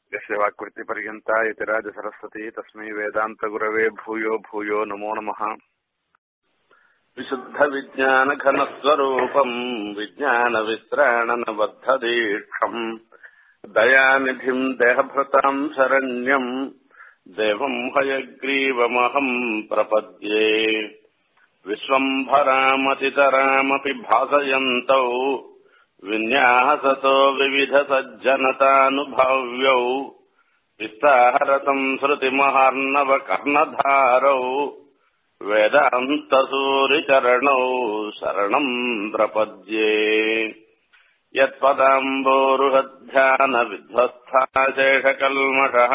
यस्य वाक्वृत्तिपर्यन्ता यतिराजसरस्वती तस्मै वेदान्तगुरवे भूयो भूयो नमो नमः विशुद्धविज्ञानघनस्वरूपम् विज्ञानवित्राणनबद्धदीक्षम् दयानिधिम् देहभृताम् शरण्यम् देवम् हयग्रीवमहम् प्रपद्ये विश्वम्भरामतितरामपि भासयन्तौ विन्यासतो विविधसज्जनतानुभाव्यौ विस्तारतम् श्रुतिमहार्णवकर्णधारौ वेदान्तसूरिचरणौ शरणम् प्रपद्ये यत्पदाम्बोरुहध्यानविध्वस्थाशेषकल्मषः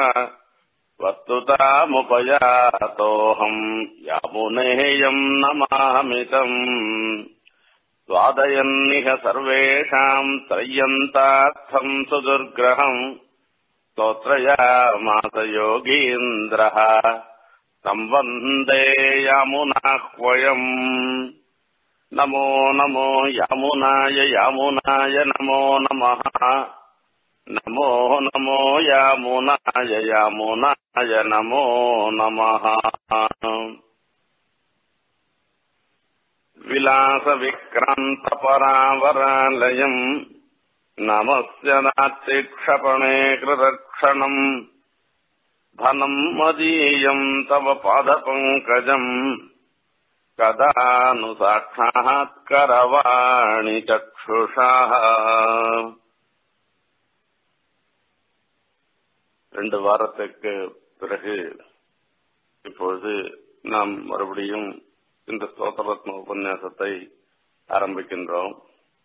वस्तुतामुपयातोऽहम् यामुनेयम् नमामितम् स्वादयन्निह सर्वेषाम् त्रय्यन्तार्थम् सुदुर्ग्रहम् स्तोत्रयामास योगीन्द्रः तम् वन्दे यामुनाह्वयम् नमो नमो यामुनाय यामुनाय नमो नमः नमो नमो यामुनाय यामुनाय नमो नमः विलासविक्रान्तपरावरालयम् नमस्य नात्रिक्षपणे कृतक्षणम् धनम् मदीयम् तव पादपङ्कजम् कदा नु साक्षात्करवाणि चक्षुषाः ரெண்டு வாரத்துக்கு பிறகு இப்பொழுது நாம் மறுபடியும் இந்த ஸ்தோத்திரத்ன உபன்யாசத்தை ஆரம்பிக்கின்றோம்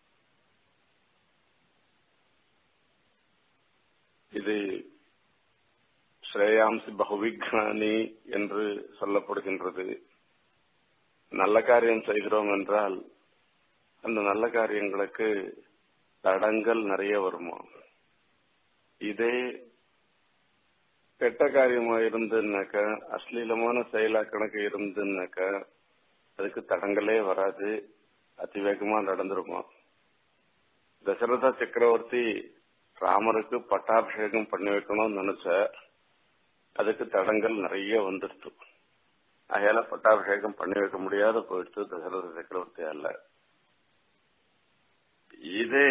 இது ஸ்ரேயாம்சி பகுவிக்னானி என்று சொல்லப்படுகின்றது நல்ல காரியம் செய்கிறோம் என்றால் அந்த நல்ல காரியங்களுக்கு தடங்கள் நிறைய வருமா இதே கெட்ட காரியமா இருந்துன்னாக்கா அஸ்லீலமான செயலா கணக்கு இருந்துன்னாக்கா அதுக்கு தடங்களே வராது அதிவேகமா நடந்துருமா தசரத சக்கரவர்த்தி ராமருக்கு பட்டாபிஷேகம் பண்ணி வைக்கணும்னு நினைச்ச அதுக்கு தடங்கள் நிறைய வந்துடுச்சு அகையால பட்டாபிஷேகம் பண்ணி வைக்க முடியாத போயிடுச்சு தசரத சக்கரவர்த்தியால இதே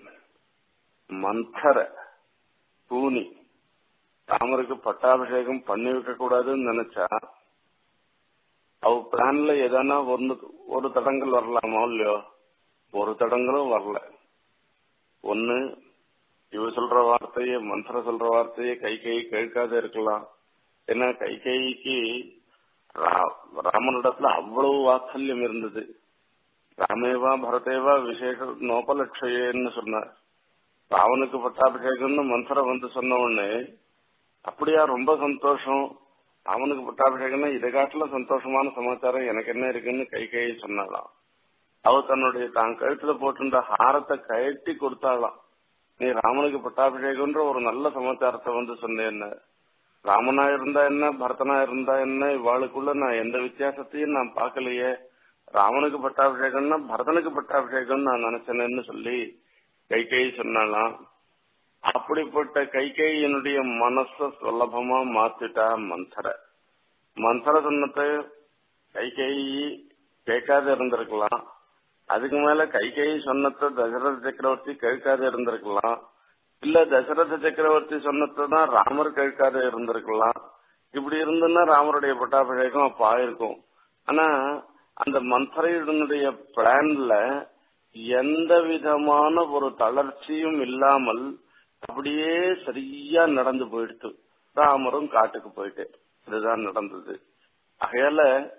மந்தர பூனி ராமருக்கு பட்டாபிஷேகம் பண்ணி வைக்க கூடாதுன்னு நினைச்சா அவ பிளான்ல எதனா ஒன்னு ஒரு தடங்கள் வரலாமா இல்லையோ ஒரு தடங்களும் வரல ஒன்னு இவ சொல்ற வார்த்தையை மந்திர சொல்ற வார்த்தையை கை கை கேட்காத இருக்கலாம் ஏன்னா கை கைக்கு ராமனிடத்துல அவ்வளவு வாத்சல்யம் இருந்தது ராமேவா பரதேவா விசேஷ நோபலட்சயன்னு சொன்னார் ராவனுக்கு பட்டாபிஷேகம்னு மந்திரம் வந்து சொன்ன உடனே அப்படியா ரொம்ப சந்தோஷம் அவனுக்கு பட்டாபிஷேகம்னா இதை காட்டுல சந்தோஷமான சமாச்சாரம் எனக்கு என்ன இருக்குன்னு கை கை சொன்னாலாம் அவ தன்னுடைய தான் கழுத்துல போட்டுன்ற ஹாரத்தை கயட்டி கொடுத்தாளாம் நீ ராமனுக்கு பட்டாபிஷேகம்ன்ற ஒரு நல்ல சமாச்சாரத்தை வந்து சொன்னேன் ராமனா இருந்தா என்ன பரதனா இருந்தா என்ன இவாளுக்குள்ள நான் எந்த வித்தியாசத்தையும் நான் பார்க்கலையே ராமனுக்கு பட்டாபிஷேகம்னா பரதனுக்கு பட்டாபிஷேகம் நான் நினைச்சேன்னு சொல்லி கை கை சொன்னாலாம் அப்படிப்பட்ட கைகையினுடைய மனச சுலபமா மாத்திட்டா மந்தர மந்தர சொன்னத்தை கைகை கேட்காத இருந்திருக்கலாம் அதுக்கு மேல கைகை சொன்னத்தை தசரத சக்கரவர்த்தி கேட்காத இருந்திருக்கலாம் இல்ல தசரத சக்கரவர்த்தி சொன்னத்தை தான் ராமர் கேட்காத இருந்திருக்கலாம் இப்படி இருந்துன்னா ராமருடைய பட்டாபிஷேகம் அப்ப ஆயிருக்கும் ஆனா அந்த மந்தரையினுடைய பிளான்ல எந்த விதமான ஒரு தளர்ச்சியும் இல்லாமல் அப்படியே சரியா நடந்து போயிடுச்சு ராமரும் காட்டுக்கு போயிட்டு இதுதான் நடந்தது ஆகையால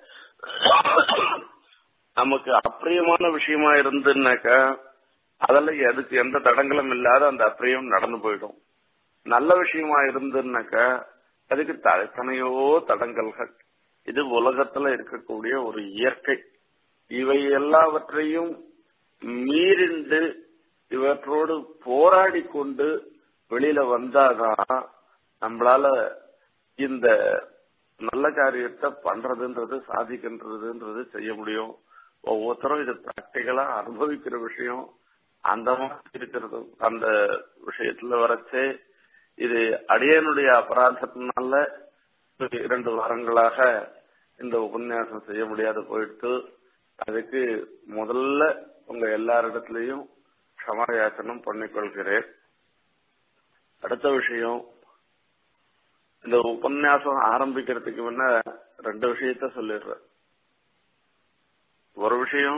நமக்கு அப்பிரியமான விஷயமா இருந்துன்னாக்கா அதெல்லாம் எதுக்கு எந்த தடங்களும் இல்லாத அந்த அப்பிரியம் நடந்து போயிடும் நல்ல விஷயமா இருந்துன்னாக்கா அதுக்கு எத்தனையோ தடங்கல்கள் இது உலகத்துல இருக்கக்கூடிய ஒரு இயற்கை இவை எல்லாவற்றையும் மீறிண்டு இவற்றோடு போராடி கொண்டு வெளியில வந்தாதான் நம்மளால இந்த நல்ல காரியத்தை பண்றதுன்றது சாதிக்கின்றதுன்றது செய்ய முடியும் ஒவ்வொருத்தரும் இது பிராக்டிக்கலா அனுபவிக்கிற விஷயம் அந்த மாதிரி இருக்கிறது அந்த விஷயத்துல வரச்சே இது அடியனுடைய அபராதத்தினால இரண்டு வாரங்களாக இந்த உபன்யாசம் செய்ய முடியாது போயிட்டு அதுக்கு முதல்ல உங்க எல்லாரிடத்திலையும் க்ஷமாயாசனம் பண்ணிக்கொள்கிறேன் அடுத்த விஷயம் இந்த உபன்யாசம் ஆரம்பிக்கிறதுக்கு முன்ன ரெண்டு விஷயத்த சொல்லிடுறேன் ஒரு விஷயம்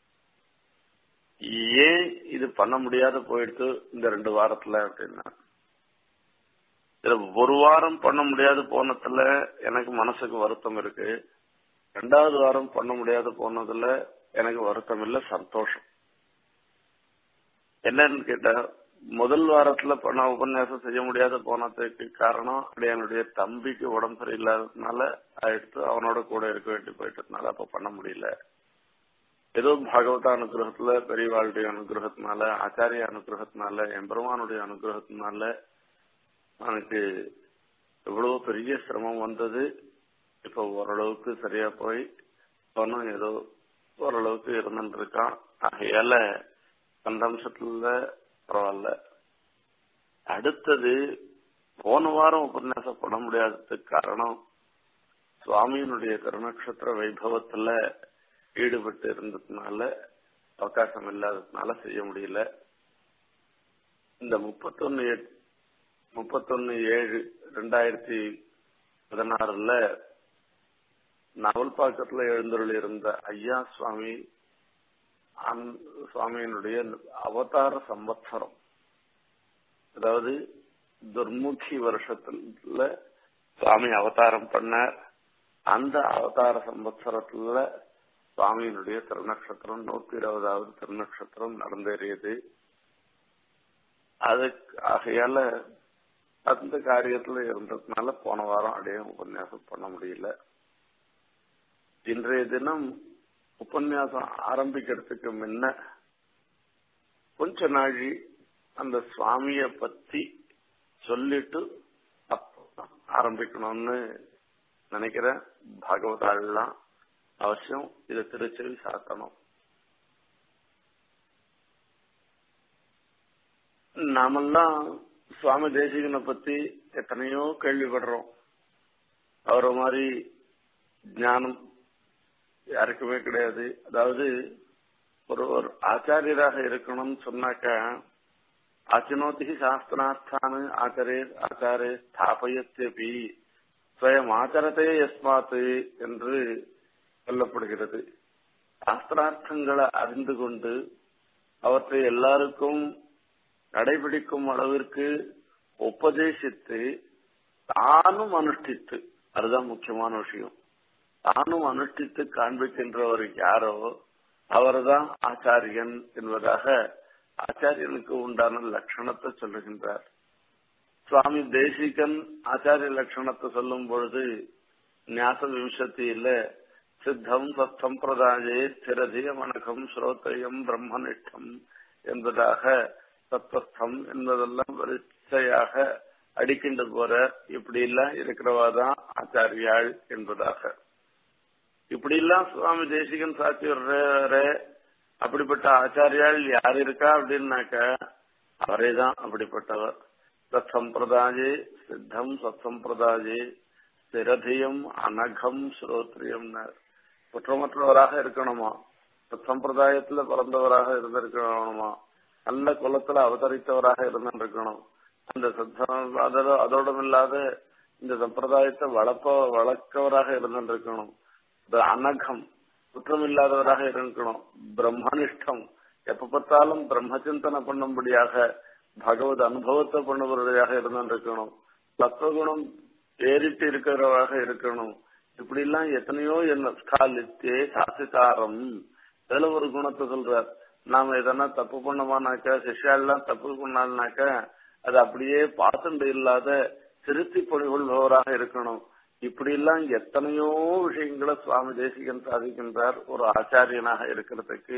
ஏன் இது பண்ண முடியாத போயிடுத்து இந்த ரெண்டு வாரத்துல அப்படின்னா இதுல ஒரு வாரம் பண்ண முடியாது போனதுல எனக்கு மனசுக்கு வருத்தம் இருக்கு ரெண்டாவது வாரம் பண்ண முடியாது போனதுல எனக்கு வருத்தம் இல்ல சந்தோஷம் என்னன்னு கேட்டா முதல் வாரத்துல பண்ண உபன்யாசம் செய்ய முடியாத போனதுக்கு காரணம் என்னுடைய தம்பிக்கு உடம்பு சரியில்லாததுனால ஆயிடுத்து அவனோட கூட இருக்க வேண்டி போயிட்டதுனால அப்ப பண்ண முடியல ஏதோ பாகவத அனுகிரகத்துல பெரியவாளுடைய அனுகிரகத்தினால ஆச்சாரிய அனுகிரகத்தினால எம்பெருமானுடைய அனுகிரகத்தினால எனக்கு எவ்வளவு பெரிய சிரமம் வந்தது இப்ப ஓரளவுக்கு சரியா போய் அவனும் ஏதோ ஓரளவுக்கு இருந்துட்டு இருக்கான் ஆகையால அந்த அம்சத்துல பரவாயில்ல அடுத்தது போன வாரம் உபன்யாசம் பண்ண முடியாததுக்கு காரணம் சுவாமியினுடைய கருணக்ஷத்திர வைபவத்துல ஈடுபட்டு இருந்ததுனால அவகாசம் இல்லாததுனால செய்ய முடியல இந்த முப்பத்தொன்னு முப்பத்தொன்னு ஏழு ரெண்டாயிரத்தி பதினாறுல நவல்பாக்கத்துல எழுந்தருள் இருந்த ஐயா சுவாமி சுவாமியினுடைய அவதார சம்பத்சரம் அதாவது துர்முகி வருஷத்துல சுவாமி அவதாரம் பண்ணார் அந்த அவதார சம்பத்சரத்துல சுவாமியினுடைய திருநக்ஷத்திரம் நூத்தி இருபதாவது திருநக்ஷத்திரம் நடந்தேறியது அது ஆகையால அந்த காரியத்துல இருந்ததுனால போன வாரம் அப்படியே உபன்யாசம் பண்ண முடியல இன்றைய தினம் உபன்யாசம் ஆரம்பிக்கிறதுக்கு முன்ன கொஞ்ச நாழி அந்த சுவாமிய பத்தி சொல்லிட்டு ஆரம்பிக்கணும்னு நினைக்கிறேன் பாகவதாள்லாம் அவசியம் இதை திருச்செவி சாத்தணும் நாமெல்லாம் சுவாமி தேசிகனை பத்தி எத்தனையோ கேள்விப்படுறோம் அவரை மாதிரி ஞானம் யாருக்குமே கிடையாது அதாவது ஒரு ஒரு ஆச்சாரியராக இருக்கணும்னு சொன்னாக்க அச்சினோதி சாஸ்திரார்த்தானு ஆச்சரே ஆச்சாரே ஸ்தாபயத்தபி ஸ்வயம் ஆச்சரத்தே எஸ்மாத்து என்று சொல்லப்படுகிறது சாஸ்திரார்த்தங்களை அறிந்து கொண்டு அவற்றை எல்லாருக்கும் கடைபிடிக்கும் அளவிற்கு உபதேசித்து தானும் அனுஷ்டித்து அதுதான் முக்கியமான விஷயம் தானும் அனுஷ்டித்து காண்பிக்கின்றவர் யாரோ அவர்தான் ஆச்சாரியன் என்பதாக ஆச்சாரியனுக்கு உண்டான லட்சணத்தை சொல்லுகின்றார் சுவாமி தேசிகன் ஆச்சாரிய லட்சணத்தை சொல்லும் பொழுது ஞாச விம்சத்தியில சித்தம் சத்தம்பிரதாயே ஸ்திரதிய மனகம் ஸ்ரோத்திரியம் பிரம்மனிஷ்டம் என்பதாக தத்துவஸ்தம் என்பதெல்லாம் வரிசையாக அடிக்கின்ற போற இப்படி எல்லாம் இருக்கிறவாதான் ஆச்சாரியாள் என்பதாக இப்படி எல்லாம் சுவாமி தேசிகன் சாட்சி வர்ற அப்படிப்பட்ட ஆச்சாரியால் யார் இருக்கா அப்படின்னாக்க அவரே தான் அப்படிப்பட்டவர் சத் சம்பிரதாயே சித்தம் சத் சம்பிரதாயே ஸ்திரதியம் அனகம் ஸ்ரோத்ரியம் குற்றமற்றவராக இருக்கணுமா சத் சம்பிரதாயத்துல பிறந்தவராக இருந்திருக்கணுமா நல்ல குலத்துல அவதரித்தவராக இருந்திருக்கணும் அந்த அதோட அதோடும் இல்லாத இந்த சம்பிரதாயத்தை வளர்ப்ப வளர்க்கவராக இருந்திருக்கணும் அனகம் குற்றம் இல்லாதவராக இருக்கணும் பிரம்மனிஷ்டம் எப்ப பார்த்தாலும் பிரம்மச்சிந்தனை பண்ணும்படியாக பகவத் அனுபவத்தை பண்ணுபவராக இருந்திருக்கணும் தத்துவகுணம் ஏறிட்டு இருக்கிறவராக இருக்கணும் இப்படி எல்லாம் எத்தனையோ என்ன ஸ்காலித்தே சாசிதாரம் இதுல ஒரு குணத்தை சொல்றார் நாம எதனா தப்பு பண்ணோமானாக்கா சிஷ்யாலாம் தப்பு பண்ணால்னாக்க அது அப்படியே பார்த்துண்டு இல்லாத திருத்தி பணிகொள்பவராக இருக்கணும் இப்படி எல்லாம் எத்தனையோ விஷயங்களை சுவாமி தேசிகன் சாதிக்கின்றார் ஒரு ஆச்சாரியனாக இருக்கிறதுக்கு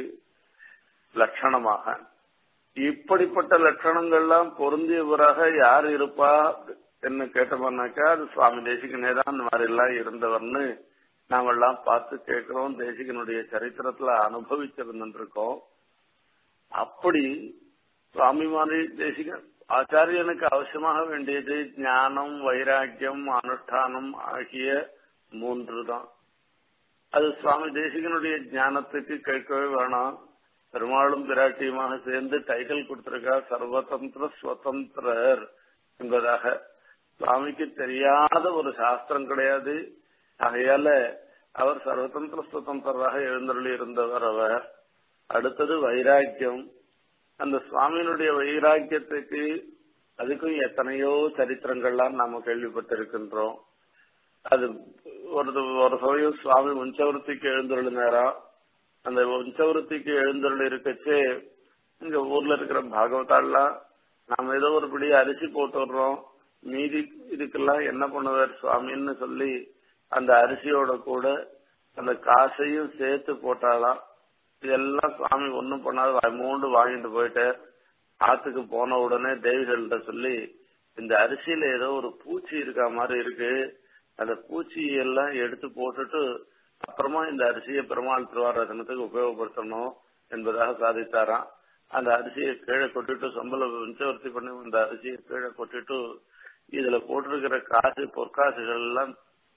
லட்சணமாக இப்படிப்பட்ட லட்சணங்கள்லாம் பொருந்தியவராக யார் இருப்பா என்ன கேட்டோம்னாக்கா அது சுவாமி தேசிகனே தான் இந்த மாதிரி எல்லாம் இருந்தவர்னு நாமெல்லாம் பார்த்து கேட்கிறோம் தேசிகனுடைய சரித்திரத்துல அனுபவிச்சிருந்துருக்கோம் அப்படி சுவாமி மாதிரி தேசிகன் ஆச்சாரியனுக்கு அவசியமாக வேண்டியது ஞானம் வைராக்கியம் அனுஷ்டானம் ஆகிய மூன்று தான் அது சுவாமி தேசிகனுடைய ஞானத்துக்கு கேட்கவே வேணாம் பெருமாளும் பிராட்டியுமாக சேர்ந்து டைட்டில் கொடுத்திருக்கா சர்வதந்திர சுதந்திரர் என்பதாக சுவாமிக்கு தெரியாத ஒரு சாஸ்திரம் கிடையாது ஆகையால அவர் சர்வதந்திர சுதந்திரராக எழுந்தருளி இருந்தவர் அவர் அடுத்தது வைராக்கியம் அந்த சுவாமியினுடைய வைராக்கியத்துக்கு அதுக்கும் எத்தனையோ சரித்திரங்கள்லாம் நாம கேள்விப்பட்டிருக்கின்றோம் அது ஒரு ஒரு சமயம் சுவாமி உஞ்சவருத்திக்கு எழுந்தருளினாரா அந்த உஞ்சவருத்திக்கு எழுந்தருள் இருக்கச்சே இங்க ஊர்ல இருக்கிற பாகவதாலாம் நாம ஏதோ ஒரு படி அரிசி போட்டு வர்றோம் மீதி இதுக்கெல்லாம் என்ன பண்ணுவார் சுவாமின்னு சொல்லி அந்த அரிசியோட கூட அந்த காசையும் சேர்த்து போட்டாலாம் இதெல்லாம் சுவாமி ஒன்னும் பண்ணாத மூண்டு வாங்கிட்டு போயிட்டு ஆத்துக்கு போன உடனே தேவிகள்கிட்ட சொல்லி இந்த அரிசியில ஏதோ ஒரு பூச்சி இருக்கா மாதிரி இருக்கு அந்த பூச்சி எல்லாம் எடுத்து போட்டுட்டு அப்புறமா இந்த அரிசியை பெருமாள் திருவாரசனத்துக்கு உபயோகப்படுத்தணும் என்பதாக சாதித்தாராம் அந்த அரிசியை கீழே கொட்டிட்டு சம்பள உச்சவர்த்தி பண்ணி இந்த அரிசியை கீழே கொட்டிட்டு இதுல போட்டிருக்கிற காசு பொற்காசுகள் எல்லாம்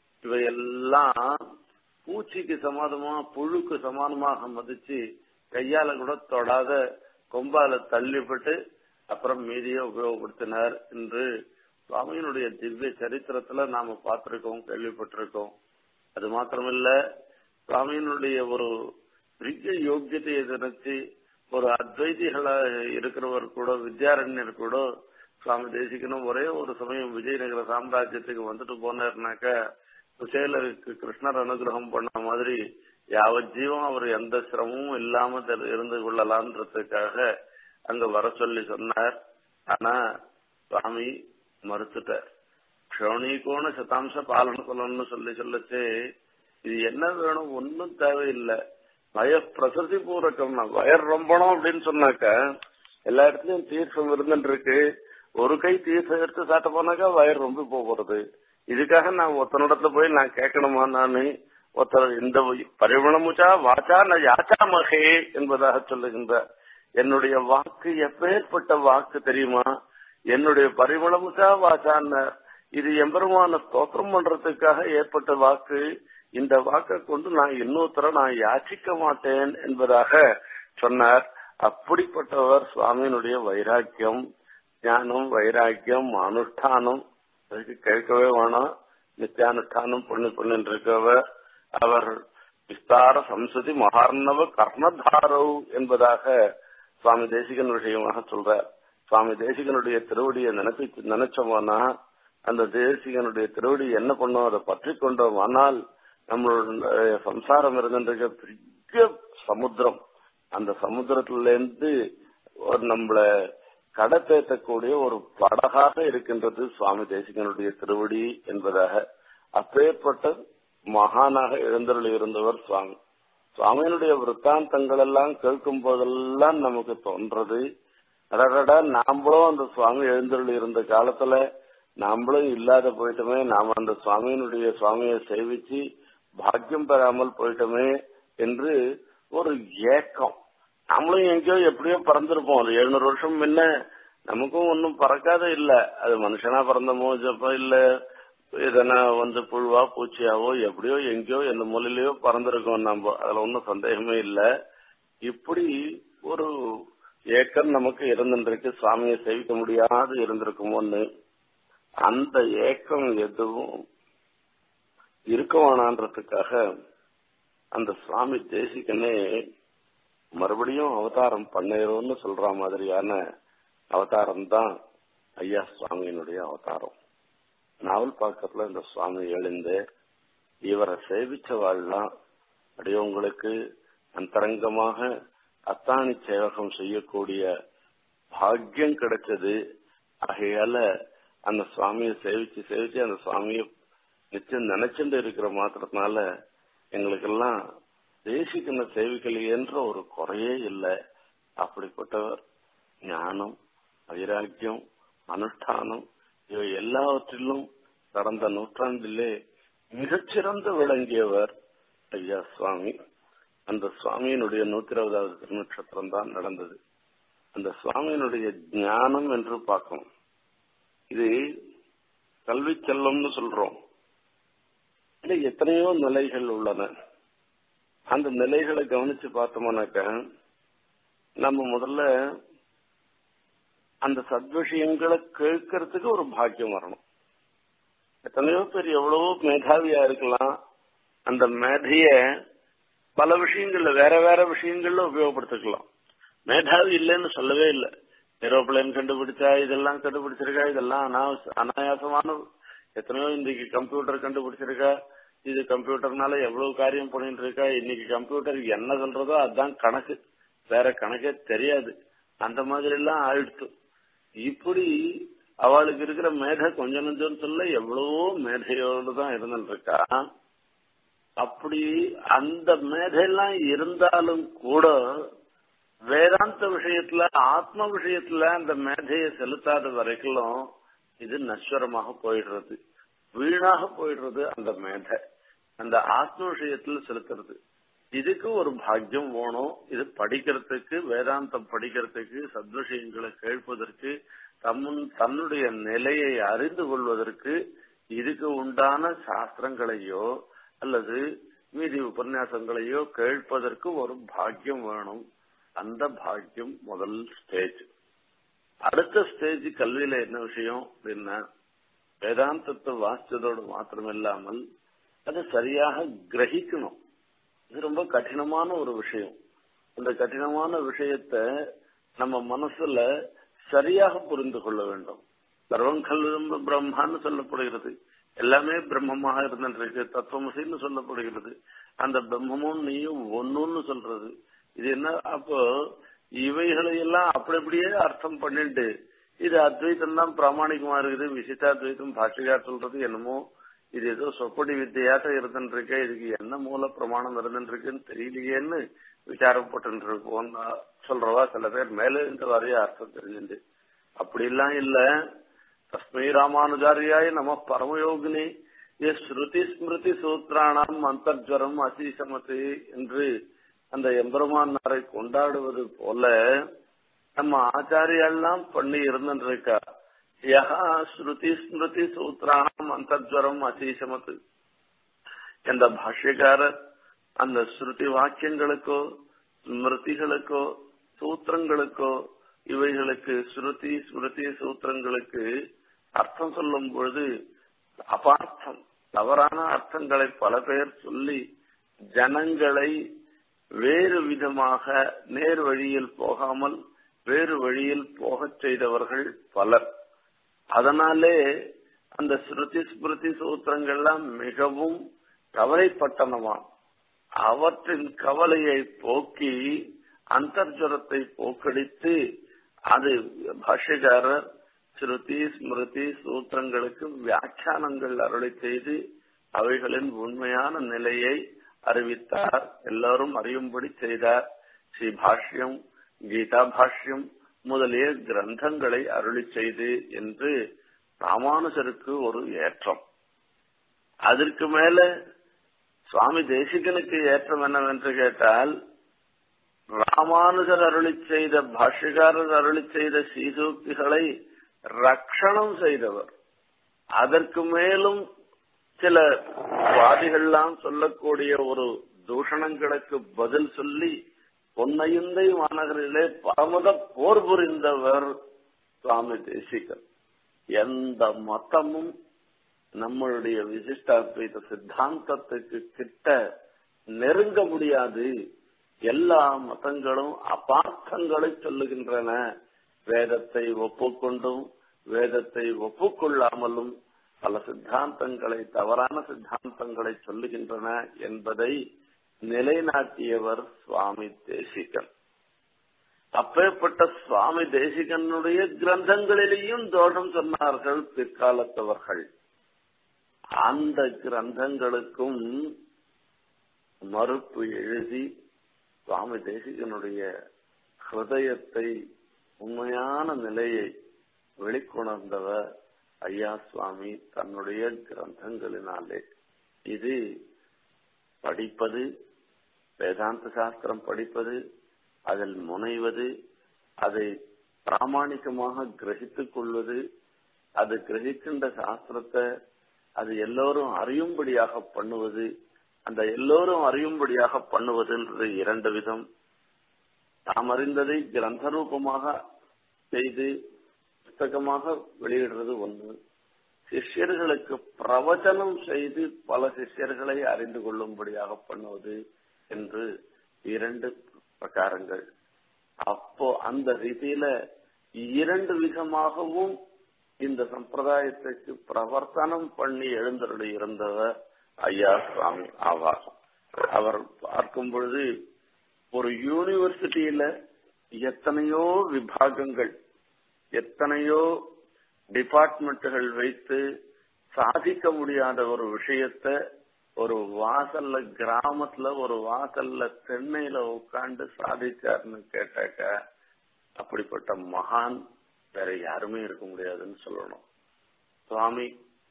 இவையெல்லாம் பூச்சிக்கு சமாதமா புழுக்கு சமானமாக மதிச்சு கையால கூட தொடாத கொம்பால தள்ளிப்பட்டு அப்புறம் மீதியை உபயோகப்படுத்தினார் என்று சுவாமியினுடைய திவ்ய சரித்திரத்துல நாம பார்த்திருக்கோம் கேள்விப்பட்டிருக்கோம் அது மாத்திரமில்ல சுவாமியினுடைய ஒரு பெரிய யோக்கியத்தையை நினைச்சு ஒரு அத்வைதிகளா இருக்கிறவர் கூட வித்யாரண்யர் கூட சுவாமி தேசிகனும் ஒரே ஒரு சமயம் விஜயநகர சாம்ராஜ்யத்துக்கு வந்துட்டு போனார்னாக்க குசேலருக்கு கிருஷ்ணர் அனுகிரகம் பண்ண மாதிரி யாவத் ஜீவம் அவர் எந்த சிரமமும் இல்லாம இருந்து கொள்ளலாம்ன்றதுக்காக அங்க வர சொல்லி சொன்னார் ஆனா சுவாமி மறுத்துட்டார் க்ஷோணிகோண சதாம்ச பாலன சொல்லணும்னு சொல்லி சொல்லச்சு இது என்ன வேணும் ஒன்னும் தேவையில்லை வய பிரசதி பூரக்கம்னா வயர் ரொம்பணும் அப்படின்னு சொன்னாக்க எல்லா இடத்துலயும் தீர்த்தம் இருந்துட்டு இருக்கு ஒரு கை தீர்த்தம் எடுத்து சாட்ட போனாக்கா வயர் ரொம்ப போறது இதுக்காக நான் ஒருத்தனிடத்துல போய் நான் கேட்கணுமா நானு ஒருத்தர் இந்த பரிமணமுச்சா வாச்சா நான் யாச்சா மகே என்பதாக சொல்லுகின்ற என்னுடைய வாக்கு எப்பேற்பட்ட வாக்கு தெரியுமா என்னுடைய பரிமளமுச்சா வாச்சான்னு இது எம்பெருமான ஸ்தோத்திரம் பண்றதுக்காக ஏற்பட்ட வாக்கு இந்த வாக்கை கொண்டு நான் இன்னொருத்தர நான் யாச்சிக்க மாட்டேன் என்பதாக சொன்னார் அப்படிப்பட்டவர் சுவாமியினுடைய வைராக்கியம் ஞானம் வைராக்கியம் அனுஷ்டானம் அதுக்கு கேட்கவே வேணாம் நித்தியானுஷ்டானம் பண்ணி பண்ணிட்டு இருக்கவர் அவர் விஸ்தார சம்சதி மகார்ணவ கர்ணதாரவ் என்பதாக சுவாமி தேசிகன் விஷயமாக சொல்றார் சுவாமி தேசிகனுடைய திருவடியை நினைப்பி நினைச்சோம்னா அந்த தேசிகனுடைய திருவடி என்ன பண்ணோம் அதை பற்றி கொண்டோம் ஆனால் நம்மளுடைய சம்சாரம் இருந்துருக்க பெரிய சமுத்திரம் அந்த சமுத்திரத்துல இருந்து நம்மள கடத்தேற்றக்கூடிய ஒரு படகாக இருக்கின்றது சுவாமி தேசிகனுடைய திருவடி என்பதாக அப்பேற்பட்ட மகானாக எழுந்தருள் இருந்தவர் சுவாமி சுவாமியினுடைய விற்த்தாந்தங்கள் எல்லாம் கேட்கும் போதெல்லாம் நமக்கு தோன்றது அடடா நாமளும் அந்த சுவாமி எழுந்தருள் இருந்த காலத்துல நாமளும் இல்லாத போயிட்டோமே நாம அந்த சுவாமியினுடைய சுவாமியை சேவிச்சு பாக்கியம் பெறாமல் போயிட்டோமே என்று ஒரு ஏக்கம் நம்மளும் எங்கேயோ எப்படியோ பறந்திருப்போம் ஒரு எழுநூறு வருஷம் முன்ன நமக்கும் ஒன்றும் பறக்காத இல்ல அது மனுஷனா பிறந்தமோ ஜப்போ இல்ல எதனா வந்து புழுவா பூச்சியாவோ எப்படியோ எங்கேயோ எந்த மூலையிலயோ பறந்திருக்கோம் நம்ம அதுல ஒன்றும் சந்தேகமே இல்ல இப்படி ஒரு ஏக்கம் நமக்கு இருந்துருக்கு சுவாமியை சேவிக்க முடியாது இருந்திருக்குமோன்னு அந்த ஏக்கம் எதுவும் இருக்க வேணான்றதுக்காக அந்த சுவாமி தேசிகனே மறுபடியும் அவதாரம் பண்ணேரோன்னு சொல்ற மாதிரியான அவதாரம் தான் ஐயா சுவாமியினுடைய அவதாரம் நாவல் பாக்கத்துல இந்த சுவாமி எழுந்து இவரை சேவிச்சவாள்லாம் அடியவங்களுக்கு அந்தரங்கமாக அத்தாணி சேவகம் செய்யக்கூடிய பாக்கியம் கிடைச்சது ஆகையால அந்த சுவாமியை சேவிச்சு சேவிச்சு அந்த சுவாமியை நிச்சயம் நினைச்சுட்டு இருக்கிற மாத்திரத்தினால எங்களுக்கெல்லாம் தேசிக்கன சேவிக்கலையேன்ற ஒரு குறையே இல்லை அப்படிப்பட்டவர் ஞானம் வைராக்கியம் அனுஷ்டானம் இவை எல்லாவற்றிலும் கடந்த நூற்றாண்டிலே மிகச்சிறந்து விளங்கியவர் ஐயா சுவாமி அந்த சுவாமியினுடைய நூத்தி இருபதாவது திருநட்சத்திரம் தான் நடந்தது அந்த சுவாமியினுடைய ஞானம் என்று பார்க்கணும் இது கல்வி செல்லம்னு சொல்றோம் இல்ல எத்தனையோ நிலைகள் உள்ளன அந்த நிலைகளை கவனிச்சு பார்த்தோம்னாக்க நம்ம முதல்ல அந்த சத்விஷயங்களை கேட்கறதுக்கு ஒரு பாக்கியம் வரணும் எத்தனையோ பேர் எவ்வளவோ மேதாவியா இருக்கலாம் அந்த மேதைய பல விஷயங்கள்ல வேற வேற விஷயங்கள்ல உபயோகப்படுத்திக்கலாம் மேதாவி இல்லைன்னு சொல்லவே இல்லை ஏரோப்ளேன் கண்டுபிடிச்சா இதெல்லாம் கண்டுபிடிச்சிருக்கா இதெல்லாம் அனாவச அனாயாசமான எத்தனையோ இன்னைக்கு கம்ப்யூட்டர் கண்டுபிடிச்சிருக்கா இது கம்ப்யூட்டர்னால எவ்வளவு காரியம் பண்ணிட்டு இருக்கா இன்னைக்கு கம்ப்யூட்டர் என்ன சொல்றதோ அதுதான் கணக்கு வேற கணக்கே தெரியாது அந்த மாதிரி எல்லாம் ஆயிடுத்து இப்படி அவளுக்கு இருக்கிற மேதை கொஞ்சம் நஞ்சம் சொல்ல எவ்வளவோ மேதையோடு தான் இருந்துட்டு இருக்கா அப்படி அந்த மேதையெல்லாம் இருந்தாலும் கூட வேதாந்த விஷயத்துல ஆத்ம விஷயத்துல அந்த மேதையை செலுத்தாத வரைக்கும் இது நஸ்வரமாக போயிடுறது வீணாக போயிடுறது அந்த மேதை அந்த ஆத்ம விஷயத்துல செலுத்துறது இதுக்கு ஒரு பாக்கியம் வேணும் இது படிக்கிறதுக்கு வேதாந்தம் படிக்கிறதுக்கு சத்விஷயங்களை கேட்பதற்கு தம்முன் தன்னுடைய நிலையை அறிந்து கொள்வதற்கு இதுக்கு உண்டான சாஸ்திரங்களையோ அல்லது மீதி உபன்யாசங்களையோ கேட்பதற்கு ஒரு பாக்கியம் வேணும் அந்த பாக்கியம் முதல் ஸ்டேஜ் அடுத்த ஸ்டேஜ் கல்வியில என்ன விஷயம் அப்படின்னா வேதாந்தத்தை வாசிச்சதோடு மாத்திரமில்லாமல் அதை சரியாக கிரகிக்கணும் இது ரொம்ப கடினமான ஒரு விஷயம் அந்த கடினமான விஷயத்த நம்ம மனசுல சரியாக புரிந்து கொள்ள வேண்டும் சர்வம் கல்வியும் பிரம்மான்னு சொல்லப்படுகிறது எல்லாமே பிரம்மமாக இருந்துருக்கு தத்துவமசின்னு சொல்லப்படுகிறது அந்த பிரம்மமும் நீயும் ஒன்னுன்னு சொல்றது இது என்ன அப்போ இவைகளை எல்லாம் அப்படி அப்படியே அர்த்தம் பண்ணிட்டு இது அத்வைத்தம் தான் பிராமணிகமா இருக்குது விசிஷ்டாத்வைத்தம் பாஷிகார் சொல்றது என்னமோ இது ஏதோ சொப்படி வித்தியாசம் இருந்துருக்கு இதுக்கு என்ன மூல பிரமாணம் இருந்துருக்குன்னு தெரியலையேன்னு விசாரப்பட்டு இருக்கோம் சொல்றவா சில பேர் மேல இந்த வரைய அர்த்தம் தெரிஞ்சுட்டு அப்படி எல்லாம் இல்ல தஸ்மை ராமானுஜாரியாய நம பரமயோகினி ஏ ஸ்ருதி ஸ்மிருதி சூத்ராணாம் அந்தர்ஜரம் அசீசமத்து என்று அந்த எம்பெருமானாரை கொண்டாடுவது போல நம்ம ஆச்சாரியெல்லாம் பண்ணி இருந்துருக்கா யஹா ஸ்ருதி ஸ்மிருதி சூத்ராணம் அந்தர்ஜரம் அசீசமத்து எந்த பாஷ்யக்காரர் அந்த ஸ்ருதி வாக்கியங்களுக்கோ ஸ்மிருதிகளுக்கோ சூத்திரங்களுக்கோ இவைகளுக்கு ஸ்ருதி ஸ்மிருதி சூத்திரங்களுக்கு அர்த்தம் சொல்லும் பொழுது அபார்த்தம் தவறான அர்த்தங்களை பல பேர் சொல்லி ஜனங்களை வேறு விதமாக நேர் வழியில் போகாமல் வேறு வழியில் போகச் செய்தவர்கள் பலர் அதனாலே அந்த ஸ்ருதி ஸ்மிருதி சூத்திரங்கள்லாம் மிகவும் கவலைப்பட்டனவாம் அவற்றின் கவலையை போக்கி அந்தர்ஜரத்தை போக்கடித்து அது பாஷ்யக்காரர் ஸ்ருதி ஸ்மிருதி சூத்திரங்களுக்கு வியாக்கியானங்கள் அருளை செய்து அவைகளின் உண்மையான நிலையை அறிவித்தார் எல்லாரும் அறியும்படி செய்தார் ஸ்ரீ பாஷ்யம் கீதா பாஷ்யம் முதலிய கிரந்தங்களை அருளி செய்து என்று ராமானுஜருக்கு ஒரு ஏற்றம் அதற்கு மேல சுவாமி தேசிகனுக்கு ஏற்றம் என்னவென்று கேட்டால் ராமானுஜர் அருளி செய்த பாஷ்யக்காரர் அருளி செய்த சீசூக்திகளை ரக்ஷணம் செய்தவர் அதற்கு மேலும் சில வாதிகள்லாம் சொல்லக்கூடிய ஒரு தூஷணங்களுக்கு பதில் சொல்லி பொன்னையுந்தை மாநகரிலே பரமத போர் புரிந்தவர் சுவாமி தேசிகர் எந்த மதமும் நம்மளுடைய விசிஷ்டாத்வைத சித்தாந்தத்துக்கு கிட்ட நெருங்க முடியாது எல்லா மதங்களும் அபார்த்தங்களை சொல்லுகின்றன வேதத்தை ஒப்புக்கொண்டும் வேதத்தை ஒப்புக்கொள்ளாமலும் பல சித்தாந்தங்களை தவறான சித்தாந்தங்களை சொல்லுகின்றன என்பதை நிலைநாட்டியவர் சுவாமி தேசிகன் அப்பேற்பட்ட சுவாமி தேசிகனுடைய கிரந்தங்களிலேயும் தோஷம் சொன்னார்கள் பிற்காலத்தவர்கள் அந்த கிரந்தங்களுக்கும் மறுப்பு எழுதி சுவாமி தேசிகனுடைய ஹிருதயத்தை உண்மையான நிலையை வெளிக்கொணர்ந்தவர் ஐயா சுவாமி தன்னுடைய கிரந்தங்களினாலே இது படிப்பது வேதாந்த சாஸ்திரம் படிப்பது அதில் முனைவது அதை பிராமணிகமாக கிரகித்துக் கொள்வது அது கிரகிக்கின்ற சாஸ்திரத்தை அது எல்லோரும் அறியும்படியாக பண்ணுவது அந்த எல்லோரும் அறியும்படியாக பண்ணுவதுன்றது இரண்டு விதம் தாம் அறிந்ததை கிரந்த ரூபமாக செய்து புத்தகமாக வெளியிடுறது ஒன்று சிஷ்யர்களுக்கு பிரவச்சனம் செய்து பல சிஷ்யர்களை அறிந்து கொள்ளும்படியாக பண்ணுவது என்று இரண்டு பிரகாரங்கள் அப்போ அந்த ரீதியில இரண்டு விதமாகவும் இந்த சம்பிரதாயத்துக்கு பிரவர்த்தனம் பண்ணி எழுந்தருளி இருந்தவர் ஐயா சுவாமி ஆவார் அவர் பார்க்கும் பொழுது ஒரு யூனிவர்சிட்டியில எத்தனையோ விபாகங்கள் எத்தனையோ டிபார்ட்மெண்ட்டுகள் வைத்து சாதிக்க முடியாத ஒரு விஷயத்த ஒரு வாசல்ல கிராமத்துல ஒரு வாசல்ல தென்னையில உட்காந்து சாதிச்சாருன்னு கேட்டாக்க அப்படிப்பட்ட மகான் வேற யாருமே இருக்க முடியாதுன்னு சொல்லணும் சுவாமி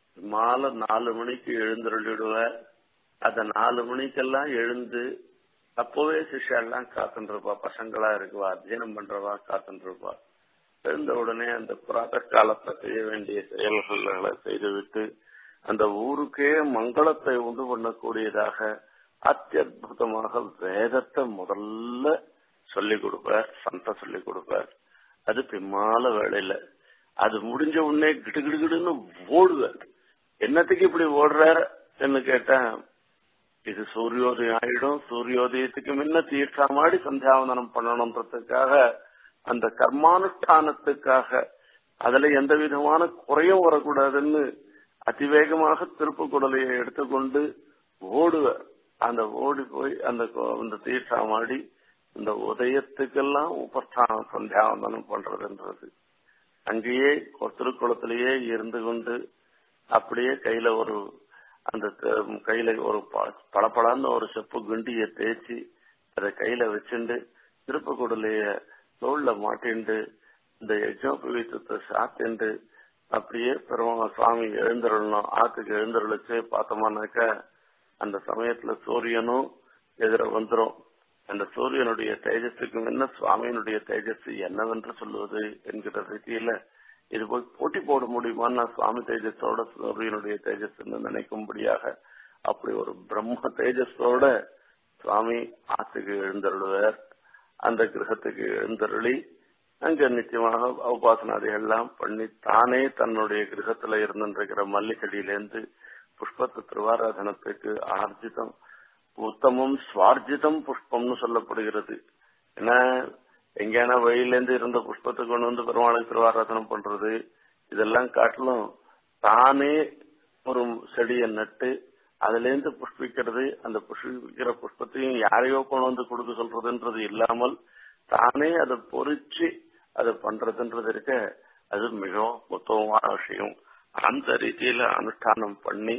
மாலை நாலு மணிக்கு எழுந்தருளிடுவார் அந்த நாலு மணிக்கெல்லாம் எழுந்து அப்போவே சிஷ்யெல்லாம் காத்துருப்பா பசங்களா இருக்குவா அத்தியனம் பண்றவா காத்துருப்பா எழுந்த உடனே அந்த புராத காலத்துல செய்ய வேண்டிய செயல்களை செய்துவிட்டு அந்த ஊருக்கே மங்களத்தை உண்டு பண்ணக்கூடியதாக அத்தியுதமாக வேதத்தை முதல்ல சொல்லிக் கொடுப்பார் சந்த சொல்லிக் கொடுப்பார் அது பிம்மால வேலையில அது முடிஞ்ச உடனே கிடுகிடுகிடுன்னு ஓடுவார் என்னத்துக்கு இப்படி ஓடுறார் என்று கேட்டேன் இது சூரியோதயம் ஆயிடும் சூரியோதயத்துக்கு முன்ன தீர்த்தமாடி சந்தியாவந்தனம் பண்ணணுன்றதுக்காக அந்த கர்மானுஷ்டானத்துக்காக அதுல எந்த விதமான குறையும் வரக்கூடாதுன்னு அதிவேகமாக திருப்பு குடலையை எடுத்துக்கொண்டு ஓடுவார் அந்த ஓடி போய் அந்த அந்த தீர்த்தமாடி இந்த உதயத்துக்கெல்லாம் உபஸ்தான சந்தியாவந்தனம் பண்றதுன்றது அங்கேயே திருக்குளத்திலேயே இருந்து கொண்டு அப்படியே கையில ஒரு அந்த கையில ஒரு பளபளன்னு ஒரு செப்பு குண்டிய தேய்ச்சி அதை கையில வச்சுண்டு திருப்பக்குடலைய தோல்ல மாட்டிண்டு இந்த யஜ்னோபவீத்தத்தை சாத்திண்டு அப்படியே பெருமா சுவாமி எழுந்தருளணும் ஆத்துக்கு எழுந்தருளிச்சு பார்த்தோம்னாக்க அந்த சமயத்துல சூரியனும் எதிர வந்துரும் அந்த சூரியனுடைய தேஜஸுக்கு முன்ன சுவாமியினுடைய தேஜஸ் என்னவென்று சொல்லுவது என்கிற ரீதியில இது போய் போட்டி போட முடியுமான்னு சுவாமி தேஜஸோட சூரியனுடைய தேஜஸ் நினைக்கும்படியாக அப்படி ஒரு பிரம்ம தேஜஸோட சுவாமி ஆத்துக்கு எழுந்தருளுவார் அந்த கிரகத்துக்கு எழுந்தருளி அங்க நிச்சயமாக உபாசனாதிகள் எல்லாம் பண்ணி தானே தன்னுடைய கிரகத்துல இருந்துருக்கிற மல்லிகடியிலேருந்து புஷ்பத்து திருவாராதனத்துக்கு ஆர்ஜிதம் உத்தமம் சுவார்ஜிதம் புஷ்பம்னு சொல்லப்படுகிறது ஏன்னா எங்கேனா வழியிலேருந்து இருந்த புஷ்பத்தை கொண்டு வந்து பெருமாளுக்கு திருவாராதனம் பண்றது இதெல்லாம் காட்டிலும் தானே ஒரு செடியை நட்டு அதுல இருந்து புஷ்பிக்கிறது அந்த புஷ்பிக்கிற புஷ்பத்தையும் யாரையோ கொண்டு வந்து கொடுக்க சொல்றதுன்றது இல்லாமல் தானே அதை பொறிச்சு அதை பண்றதுன்றது இருக்க அது மிகவும் உத்தமமான விஷயம் அந்த ரீதியில அனுஷ்டானம் பண்ணி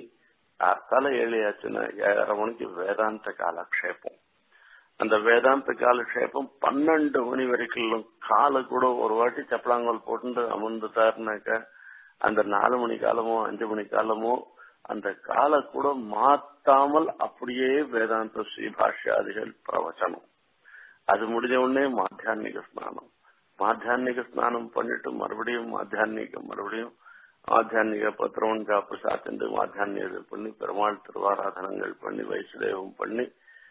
தலை ஏழியாச்சுன்னா ஏழரை மணிக்கு வேதாந்த காலக்ஷேபம் அந்த வேதாந்த காலக்ஷேபம் பன்னெண்டு மணி வரைக்கும் காலை கூட ஒரு வாட்டி சப்பலாங்கல் போட்டு அமர்ந்துட்டாருனாக்க அந்த நாலு மணி காலமோ அஞ்சு மணி காலமோ அந்த காலை கூட மாத்தாமல் அப்படியே வேதாந்த ஸ்ரீபாஷ்யாதிகள் பிரவச்சனம் அது முடிஞ்ச உடனே மாத்தியான்மிக ஸ்நானம் மாத்தியான்மிக ஸ்நானம் பண்ணிட்டு மறுபடியும் மாத்தியான்மிக மறுபடியும் ஆத்தியான்மிக பத்திரவன் காப்பு சாத்திண்டு மாத்தியான்மிக பண்ணி பெருமாள் திருவாராதனங்கள் பண்ணி வைசுதேவம் பண்ணி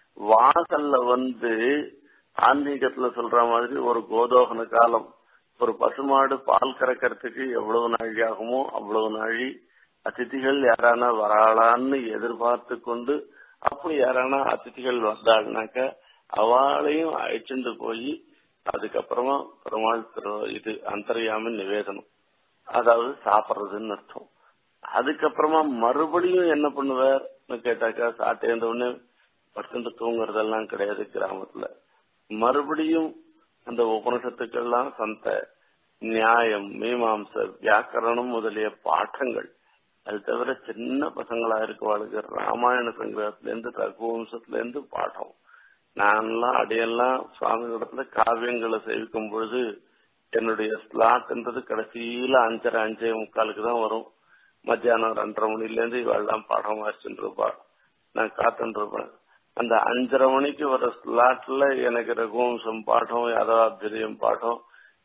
வாசல்ல வந்து ஆன்மீகத்துல சொல்ற மாதிரி ஒரு கோதோகன காலம் ஒரு பசுமாடு பால் கறக்கிறதுக்கு எவ்வளவு நாழி ஆகுமோ அவ்வளவு நாழி அதிதிகள் யாரானா வராளான்னு எதிர்பார்த்து கொண்டு அப்படி யாரானா அதிதிகள் வந்தாள்னாக்க அவளையும் அழைச்சிட்டு போய் அதுக்கப்புறமா பெருமாள் திரு இது அந்தரியாம நிவேதனம் அதாவது சாப்பிடுறதுன்னு அர்த்தம் அதுக்கப்புறமா மறுபடியும் என்ன பண்ணுவார் கேட்டாக்கா சாட்டேந்த உடனே படுத்துட்டு தூங்குறதெல்லாம் கிடையாது கிராமத்துல மறுபடியும் அந்த உபனிஷத்துக்கெல்லாம் சந்த நியாயம் மீமாம்ச வியாக்கரணம் முதலிய பாட்டங்கள் அது தவிர சின்ன பசங்களா இருக்கவாளுக்கு ராமாயண சங்கிரகத்துல இருந்து ரகுவம்சத்துல இருந்து பாடம் நான்லாம் அடையெல்லாம் சுவாமி இடத்துல காவியங்களை சேவிக்கும் பொழுது என்னுடைய ஸ்லாட்ன்றது கடைசியில அஞ்சரை அஞ்சே முக்காலுக்கு தான் வரும் மத்தியானம் ரெண்டரை மணில இருந்து இவெல்லாம் பாடம் வாசிச்சுட்டு இருப்பா நான் காத்துட்டு இருப்பேன் அந்த அஞ்சரை மணிக்கு வர ஸ்லாட்ல எனக்கு ரகுவம்சம் பாடம் யாதவாபிரியம் பாடம்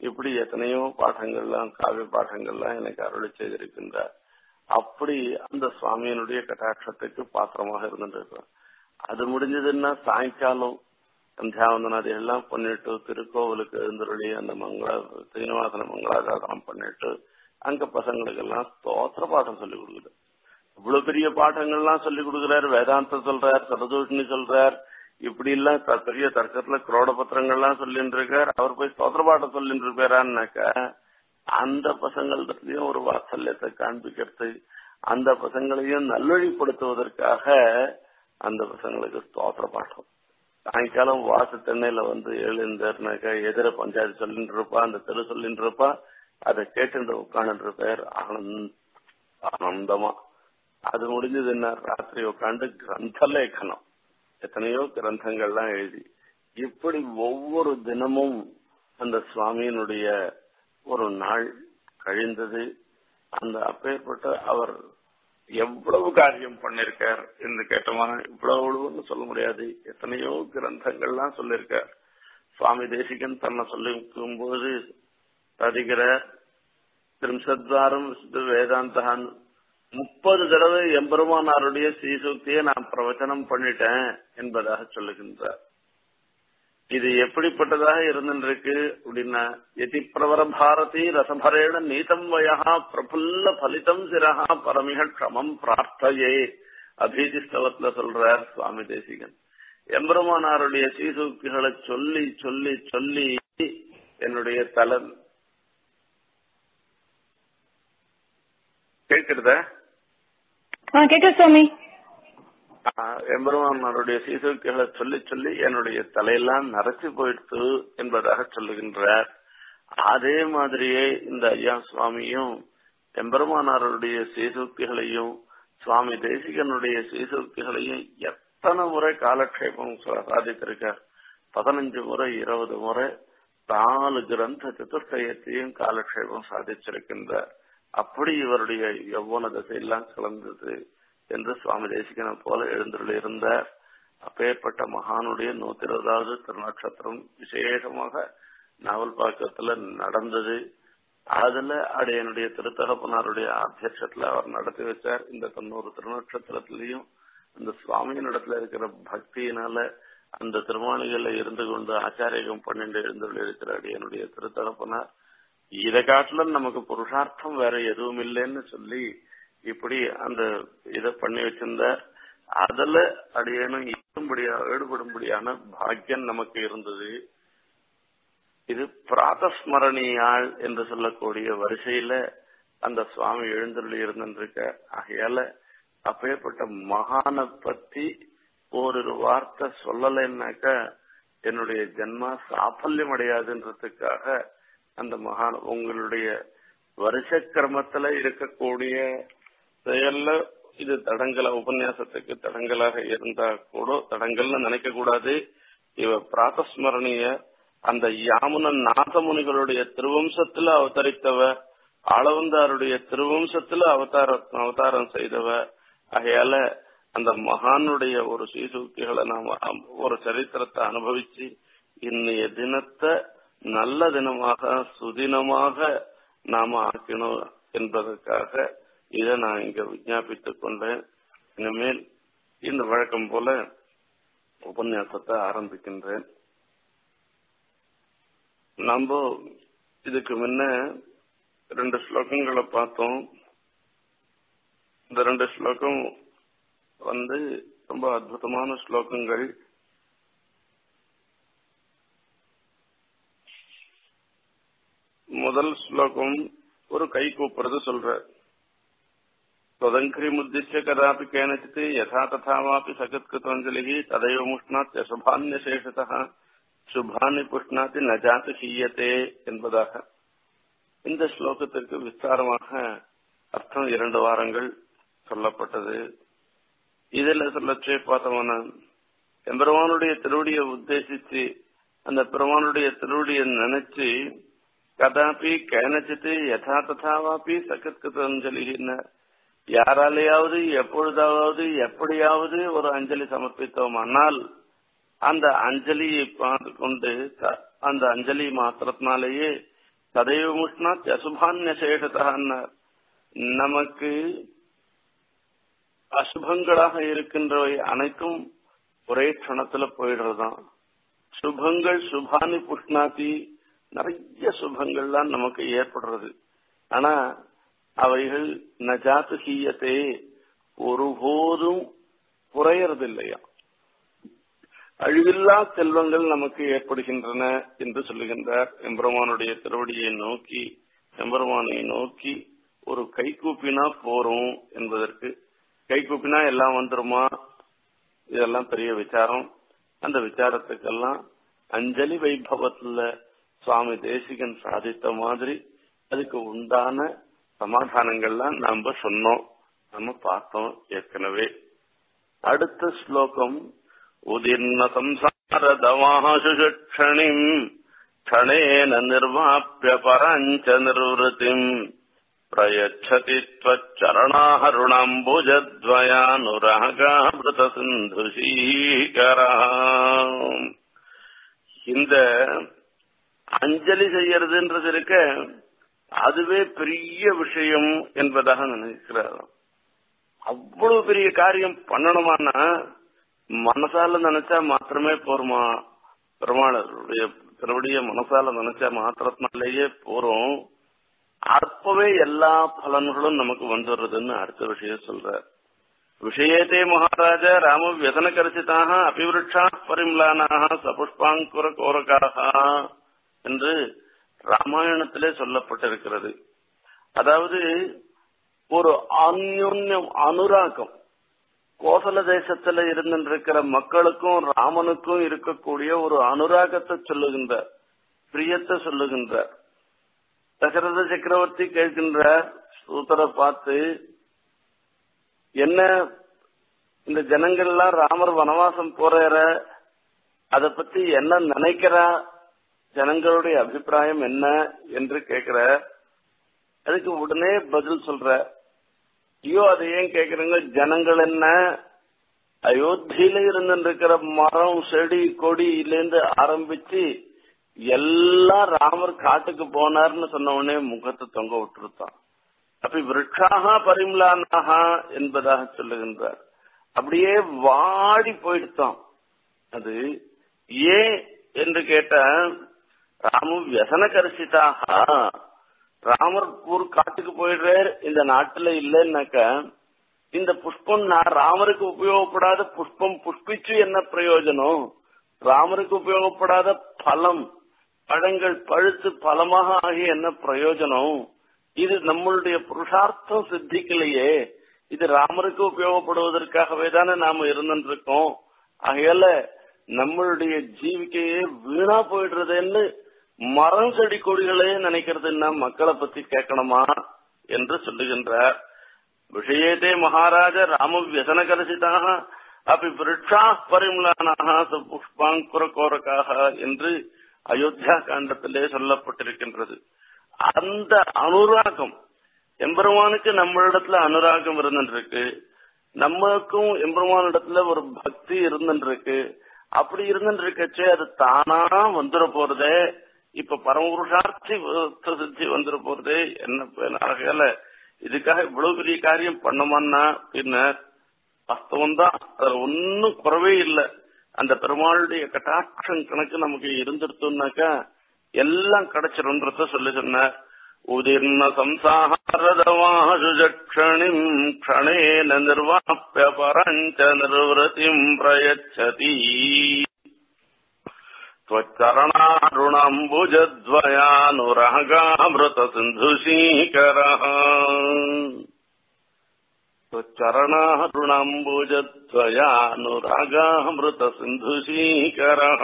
இப்படி எத்தனையோ பாடங்கள்லாம் காவிய பாடங்கள்லாம் எனக்கு அருளி செய்திருக்கின்றார் அப்படி அந்த சுவாமியினுடைய கட்டாட்சத்துக்கு பாத்திரமாக இருந்துட்டு அது முடிஞ்சதுன்னா சாயங்காலம் சந்தியாவந்தனாதி எல்லாம் பண்ணிட்டு திருக்கோவிலுக்கு எழுந்துருளி அந்த மங்கள சீனிவாசன மங்களாதாரம் பண்ணிட்டு அங்க பசங்களுக்கு எல்லாம் ஸ்தோத்திர பாடம் சொல்லி கொடுக்குது இவ்வளவு பெரிய பாடங்கள்லாம் சொல்லி கொடுக்குறாரு வேதாந்தம் சொல்றார் சரதோஷினி சொல்றார் இப்படி எல்லாம் பெரிய தர்க்கத்துல குரோட பத்திரங்கள்லாம் சொல்லிட்டு இருக்கார் அவர் போய் ஸ்தோத்திர பாடம் சொல்லிட்டு இருப்பாரான்னாக்கா அந்த பசங்கள்டையும் ஒரு வாத்சல்யத்தை காண்பிக்கிறது அந்த பசங்களையும் நல்வழிப்படுத்துவதற்காக அந்த பசங்களுக்கு ஸ்தோத்திர பாடம் சாயங்காலம் வாச தென்னையில வந்து எழுந்தாருனாக்கா எதிர பஞ்சாயத்து சொல்லிட்டு இருப்பா அந்த தெரு சொல்லிட்டு இருப்பா அதை கேட்டு உட்காந்துட்டு இருப்பார் ஆனந்த் ஆனந்தமா அது முடிஞ்சது என்ன ராத்திரி உட்காந்து கிரந்த லேಖனம் எத்தனையோ கிரந்தங்கள்லாம் எழுதி இப்படி ஒவ்வொரு தினமும் அந்த சுவாமியினுடைய ஒரு நாள் கழிந்தது அந்த அப்பேற்பட்ட அவர் எவ்வளவு காரியம் பண்ணிருக்கார் என்று கேட்டோமா இவ்வளவுன்னு சொல்ல முடியாது எத்தனையோ கிரந்தங்கள்லாம் சொல்லியிருக்கார் சுவாமி தேசிகன் தன்னை சொல்லிக்கும் போது ததிகிறார் திரிம்சத்வாரம் வேதாந்தான் முப்பது தடவை எம்பெருமானாருடைய ஸ்ரீசூக்தியை நான் பிரவச்சனம் பண்ணிட்டேன் என்பதாக சொல்லுகின்றார் இது எப்படிப்பட்டதாக இருந்திருக்கு அப்படின்னா எதி பிரவர பாரதி ரசபரேண நீதம் வயா பிரபுல்ல பலிதம் சிரஹா பரமிக க்ஷமம் பிரார்த்தையே அபீதி ஸ்தவத்துல சொல்றார் சுவாமி தேசிகன் எம்பெருமானாருடைய ஸ்ரீசூக்திகளை சொல்லி சொல்லி சொல்லி என்னுடைய தலை கேட்கிறதா கேக்குது சுவாமி எம்பெருமானாருடைய சீசூக்திகளை சொல்லி சொல்லி என்னுடைய தலையெல்லாம் நரைச்சு போயிடுத்து என்பதாக சொல்லுகின்றார் அதே மாதிரியே இந்த ஐயா சுவாமியும் எம்பெருமானாருடைய சீசூக்திகளையும் சுவாமி தேசிகனுடைய சீசூக்திகளையும் எத்தனை முறை காலக்ஷேபம் சாதித்திருக்கார் பதினஞ்சு முறை இருபது முறை நாலு கிரந்த சதுர்த்தயத்தையும் காலக்ஷேபம் சாதிச்சிருக்கின்றார் அப்படி இவருடைய யௌவன தசையெல்லாம் கலந்தது என்று சுவாமி தேசிகனை போல எழுந்துள்ள இருந்தார் அப்பேற்பட்ட மகானுடைய நூத்தி இருபதாவது திருநட்சத்திரம் விசேஷமாக நாவல் பாக்கத்துல நடந்தது அதுல அடையனுடைய திருத்தகப்பனாருடைய அத்தியட்சத்துல அவர் நடத்தி வச்சார் இந்த தொண்ணூறு திருநட்சத்திரத்திலையும் அந்த சுவாமியின் இடத்துல இருக்கிற பக்தியினால அந்த திருமாளிகள்ல இருந்து கொண்டு ஆச்சாரியம் பன்னெண்டு எழுந்துள்ள இருக்கிற அடியனுடைய திருத்தகப்பனார் இதை காட்டிலும் நமக்கு புருஷார்த்தம் வேற எதுவும் இல்லைன்னு சொல்லி இப்படி அந்த இத பண்ணி வச்சிருந்தார் அதுல அடியேனும் ஈடுபடியா ஈடுபடும்படியான பாக்கியம் நமக்கு இருந்தது இது பிராதஸ்மரணியாள் என்று சொல்லக்கூடிய வரிசையில அந்த சுவாமி எழுந்துள்ளி இருந்திருக்க ஆகையால அப்பேற்பட்ட மகானை பத்தி ஓரிரு வார்த்தை சொல்லலைன்னாக்க என்னுடைய ஜென்மா சாஃபல்யம் அடையாதுன்றதுக்காக அந்த மகான் உங்களுடைய வருஷ கிரமத்துல இருக்கக்கூடிய செயல்ல இது தடங்கல உபன்யாசத்துக்கு தடங்கலாக இருந்தா கூட தடங்கல்னு நினைக்க கூடாது இவ பிராத்தஸ்மரணிய அந்த யாமுன நாதமுனிகளுடைய திருவம்சத்துல அவதரித்தவ ஆளவந்தாருடைய திருவம்சத்துல அவதார அவதாரம் செய்தவ ஆகையால அந்த மகானுடைய ஒரு சீசூக்திகளை நாம ஒரு சரித்திரத்தை அனுபவிச்சு இன்னைய தினத்தை நல்ல தினமாக சுதினமாக நாம ஆக்கணும் என்பதற்காக இதை நான் இங்க விஜாபித்துக் கொண்டேன் இனிமேல் இந்த வழக்கம் போல உபன்யாசத்தை ஆரம்பிக்கின்றேன் நம்ம இதுக்கு முன்ன ரெண்டு ஸ்லோகங்களை பார்த்தோம் இந்த ரெண்டு ஸ்லோகம் வந்து ரொம்ப அற்புதமான ஸ்லோகங்கள் முதல் ஸ்லோகம் ஒரு கை கூப்புறது சொல்ற त्वदङ्घ्रि मुद्दिश्य कदापि केनचित् यथा तथा वापि सकृत्कृताञ्जलिः तदैव मुष्णात् शुभान्यशेषतः சுபானி புஷ்ணாத்தி நஜாத்து ஹீயத்தே என்பதாக இந்த ஸ்லோகத்திற்கு விஸ்தாரமாக அர்த்தம் இரண்டு வாரங்கள் சொல்லப்பட்டது இதில் சொல்லச்சே பார்த்தோம்னா எம்பெருமானுடைய திருவடியை உத்தேசித்து அந்த பெருமானுடைய திருவடியை நினைச்சு கதாபி கேனச்சித்து யதா ததாவாப்பி சகத்கிருத அஞ்சலின்னு யாராலேயாவது எப்பொழுதாவது எப்படியாவது ஒரு அஞ்சலி சமர்ப்பித்தோமானால் அந்த அஞ்சலியை பார்த்து கொண்டு அந்த அஞ்சலி மாத்திரத்தினாலேயே சதைவ முஷ்ணாத் அசுபான்ய சேஷத்தான்னார் நமக்கு அசுபங்களாக இருக்கின்றவை அனைத்தும் ஒரே க்ஷணத்துல போயிடுறதுதான் சுபங்கள் சுபானி புஷ்ணாத்தி நிறைய சுபங்கள்லாம் நமக்கு ஏற்படுறது ஆனா அவைகள் நஜாத்து ஹீயத்தே ஒருபோதும் குறையறது இல்லையா அழிவில்லா செல்வங்கள் நமக்கு ஏற்படுகின்றன என்று சொல்லுகின்றார் எம்பெருமானுடைய திருவடியை நோக்கி எம்பெருமானை நோக்கி ஒரு கை கூப்பினா போறோம் என்பதற்கு கை கூப்பினா எல்லாம் வந்துருமா இதெல்லாம் பெரிய விசாரம் அந்த விசாரத்துக்கெல்லாம் அஞ்சலி வைபவத்துல சுவாமி தேசிகன் சாதித்த மாதிரி அதுக்கு உண்டான சமாதானங்கள்லாம் நாம சொன்னோம் நம்ம பார்த்தோம் ஏற்கனவே அடுத்த ஸ்லோகம் உதிர்ண சம்சாரதமாசுஷணிம் க்ஷணேன நிர்வாப்பிய பரஞ்ச நிர்வൃத்திம் பிரயச்சதி त्वच्चरणाहरुणाम्बुजद्वयानुरागामृत சிந்துஷீகரா இந்த அஞ்சலி செய்யறதுன்றது இருக்க அதுவே பெரிய விஷயம் என்பதாக நினைக்கிறார் அவ்வளவு பெரிய காரியம் பண்ணணுமானா மனசால நினைச்சா மாத்திரமே போருமா பெருமாளுடைய திருவடிய மனசால நினைச்சா மாத்திரத்தினாலேயே போறோம் அப்பவே எல்லா பலன்களும் நமக்கு வந்துடுறதுன்னு அடுத்த விஷயம் சொல்ற விஷயத்தே மகாராஜ ராம வியசன கரிசிதாக அபிவிருஷா பரிம்லானாக சபுஷ்பாங்குர கோரகாக என்று ராமாயணத்திலே சொல்லப்பட்டிருக்கிறது அதாவது ஒரு அந்யுன்யம் அனுராகம் கோசல தேசத்துல இருந்திருக்கிற மக்களுக்கும் ராமனுக்கும் இருக்கக்கூடிய ஒரு அனுராகத்தை சொல்லுகின்றார் பிரியத்தை சொல்லுகின்றார் தசரத சக்கரவர்த்தி கேட்கின்றார் சூத்தரை பார்த்து என்ன இந்த ஜனங்கள்லாம் ராமர் வனவாசம் போறார அத பத்தி என்ன நினைக்கிறா ஜனங்களுடைய அபிப்பிராயம் என்ன என்று கேக்குற அதுக்கு உடனே பதில் சொல்ற ஐயோ அதை ஏன் கேக்குறீங்க ஜனங்கள் என்ன அயோத்தியில இருந்திருக்கிற மரம் செடி கொடியிலேருந்து ஆரம்பிச்சு எல்லாம் ராமர் காட்டுக்கு போனார்னு சொன்ன உடனே முகத்தை தொங்க விட்டுருத்தான் அப்ப விரட்சாக பரிமலானாக என்பதாக சொல்லுகின்றார் அப்படியே வாடி போயிடுத்தான் அது ஏன் என்று கேட்ட ராமு வியசன கரிசிதாக ராமர் ஊர் காட்டுக்கு போயிடுறார் இந்த நாட்டுல இல்லைன்னாக்க இந்த புஷ்பம் நான் ராமருக்கு உபயோகப்படாத புஷ்பம் புஷ்பிச்சு என்ன பிரயோஜனம் ராமருக்கு உபயோகப்படாத பழம் பழங்கள் பழுத்து பலமாக ஆகி என்ன பிரயோஜனம் இது நம்மளுடைய புருஷார்த்தம் சித்திக்கலையே இது ராமருக்கு உபயோகப்படுவதற்காகவே தானே நாம இருந்துருக்கோம் ஆகையால நம்மளுடைய ஜீவிக்கையே வீணா போயிடுறதுன்னு மரம் செடி கொடிகளே நினைக்கிறதுன்னா மக்களை பத்தி கேட்கணுமா என்று சொல்லுகின்றார் விஷயத்தே மகாராஜ ராம வியசன கலசிதாக அப்படி விருட்சா பரிமளானாக புஷ்பாங்குர கோரக்காக என்று அயோத்தியா காண்டத்திலே சொல்லப்பட்டிருக்கின்றது அந்த அனுராகம் எம்பெருமானுக்கு நம்மளிடத்துல அனுராகம் இருந்துருக்கு நம்மளுக்கும் எம்பெருமானிடத்துல ஒரு பக்தி இருந்துருக்கு அப்படி இருந்துருக்கச்சே அது தானா வந்துட போறதே இப்ப பரமபுருஷார்த்தி சித்தி வந்துட போறதே என்ன ஆகையால இதுக்காக இவ்வளவு பெரிய காரியம் பண்ணமான்னா பின்னர் வாஸ்தவம் தான் அதுல ஒன்னும் குறவே இல்லை அந்த பெருமாளுடைய கட்டாட்சம் கணக்கு நமக்கு இருந்துருத்தோம்னாக்கா எல்லாம் கிடைச்சிரும்ன்றத சொல்லி சொன்னார் உதிர்ண சம்சாரதமாசுஜக்ஷணிம் க்ஷணேன நிர்வாப்பிய பரஞ்ச நிர்வൃத்திம் பிரயச்சதி त्वच्चरणारुणम्बुजद्वयानुरागामृत सिन्धुशीकरः त्वच्चरणारुणम्बुजद्वयानुरागामृत சிந்துசீகரः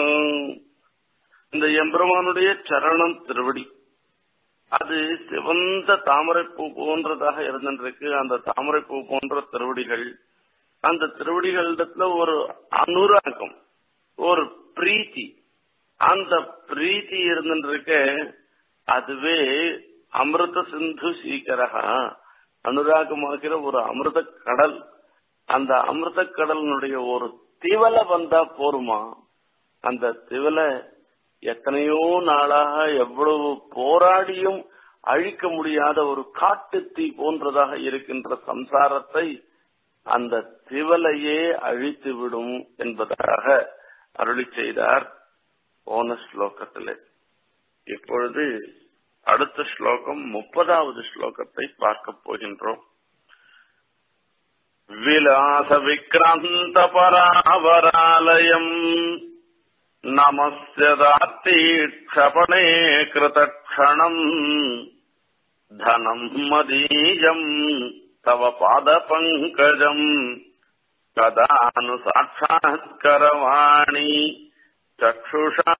இந்த எம்பெருமானுடைய சரணம் திருவடி அது சிவந்த தாமரைப்பூ போன்றதாக இருந்திருக்கு அந்த தாமரைப்பூ போன்ற திருவடிகள் அந்த திருவடிகளிடத்துல ஒரு அனுராகம் ஒரு பிரீத்தி அந்த பிரீத்தி இருந்துருக்க அதுவே அமிர்த சிந்து சீக்கிரகா அனுராகமாகிற ஒரு அமிர்த கடல் அந்த அமிர்த கடலினுடைய ஒரு திவலை வந்தா போருமா அந்த திவலை எத்தனையோ நாளாக எவ்வளவு போராடியும் அழிக்க முடியாத ஒரு காட்டு தீ போன்றதாக இருக்கின்ற சம்சாரத்தை அந்த திவலையே அழித்து விடும் என்பதாக அருளி செய்தார் போன ஸ்லோகத்திலே இப்பொழுது அடுத்த ஸ்லோகம் முப்பதாவது ஸ்லோகத்தை பார்க்க போகின்றோம் விலாச விக்ராந்த பராவராலயம் நமஸ்யதாத்தீட்சபணே கிருதக்ஷணம் தனம் மதீயம் தவ பாத பங்கஜம் கதானு சாட்சாத்கரவாணி சக்ஷுஷா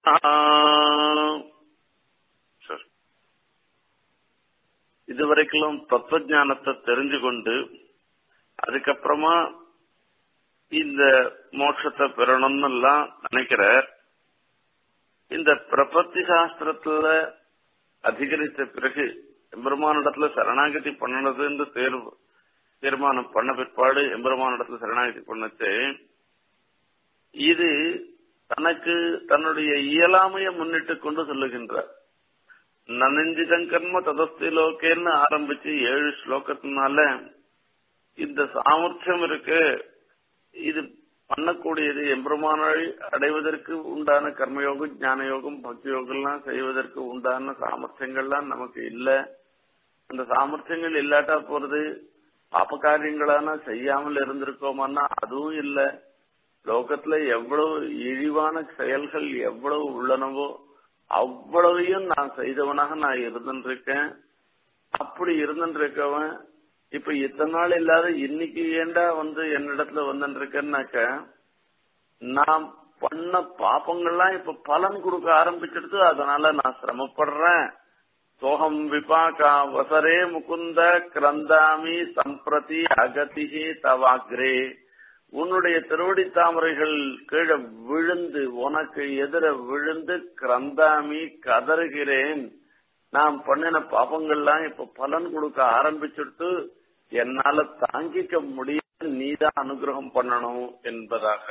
இதுவரைக்கும் தத்துவஞானத்தை தெரிஞ்சு கொண்டு அதுக்கப்புறமா இந்த மோட்சத்தை பெறணும்னு எல்லாம் நினைக்கிற இந்த பிரபத்தி சாஸ்திரத்துல அதிகரித்த பிறகு எம்பெருமானிடத்துல சரணாகதி பண்ணணுதுன்னு தேர்வு தீர்மானம் பண்ண பிற்பாடு எம்பெருமானிடத்துல சரணாகதி பண்ணச்சு இது தனக்கு தன்னுடைய இயலாமையை முன்னிட்டு கொண்டு சொல்லுகின்றார் நனஞ்சிதம் கர்ம ததஸ்தி லோகேன்னு ஆரம்பிச்சு ஏழு ஸ்லோகத்தினால இந்த சாமர்த்தியம் இருக்கு இது பண்ணக்கூடியது எம்பெருமானை அடைவதற்கு உண்டான கர்மயோகம் ஞான யோகம் பக்தி யோகம்லாம் செய்வதற்கு உண்டான சாமர்த்தியங்கள்லாம் நமக்கு இல்ல அந்த சாமர்த்தியங்கள் இல்லாட்டா போறது பாப்ப காரியங்களான செய்யாமல் இருந்திருக்கோமான்னா அதுவும் இல்ல லோகத்துல எவ்வளவு இழிவான செயல்கள் எவ்வளவு உள்ளனவோ அவ்வளவையும் நான் செய்தவனாக நான் இருந்துருக்கேன் அப்படி இருந்துருக்கவன் இப்ப இத்தனை நாள் இல்லாத இன்னைக்கு ஏண்டா வந்து என்னிடத்துல வந்துருக்கேன்னாக்க நான் பண்ண பாப்பங்கள்லாம் இப்ப பலன் கொடுக்க ஆரம்பிச்சிடுது அதனால நான் சிரமப்படுறேன் சோகம் விபாகா வசரே முகுந்த கிரந்தாமி சம்பிரதி அகதிகி தவாக்ரே உன்னுடைய திருவடி தாமரைகள் கீழே விழுந்து உனக்கு எதிர விழுந்து கிரந்தாமி கதறுகிறேன் நான் பண்ணின பாபங்கள்லாம் இப்ப பலன் கொடுக்க ஆரம்பிச்சுட்டு என்னால தாங்கிக்க முடியாது நீதான் அனுகிரகம் பண்ணணும் என்பதாக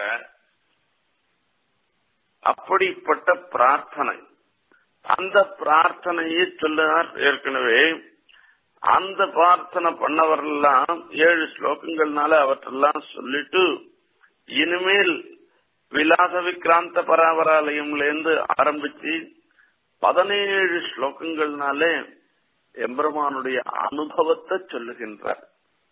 அப்படிப்பட்ட பிரார்த்தனை அந்த பிரார்த்தனையை சொல்லுகிறார் ஏற்கனவே அந்த பிரார்த்தனை பண்ணவரெல்லாம் ஏழு ஸ்லோகங்கள்னால அவற்றெல்லாம் சொல்லிட்டு இனிமேல் விலாச விக்ராந்த பராவராலயம்ல இருந்து ஆரம்பிச்சு பதினேழு ஸ்லோகங்கள்னாலே எம்பெருமானுடைய அனுபவத்தை சொல்லுகின்றார்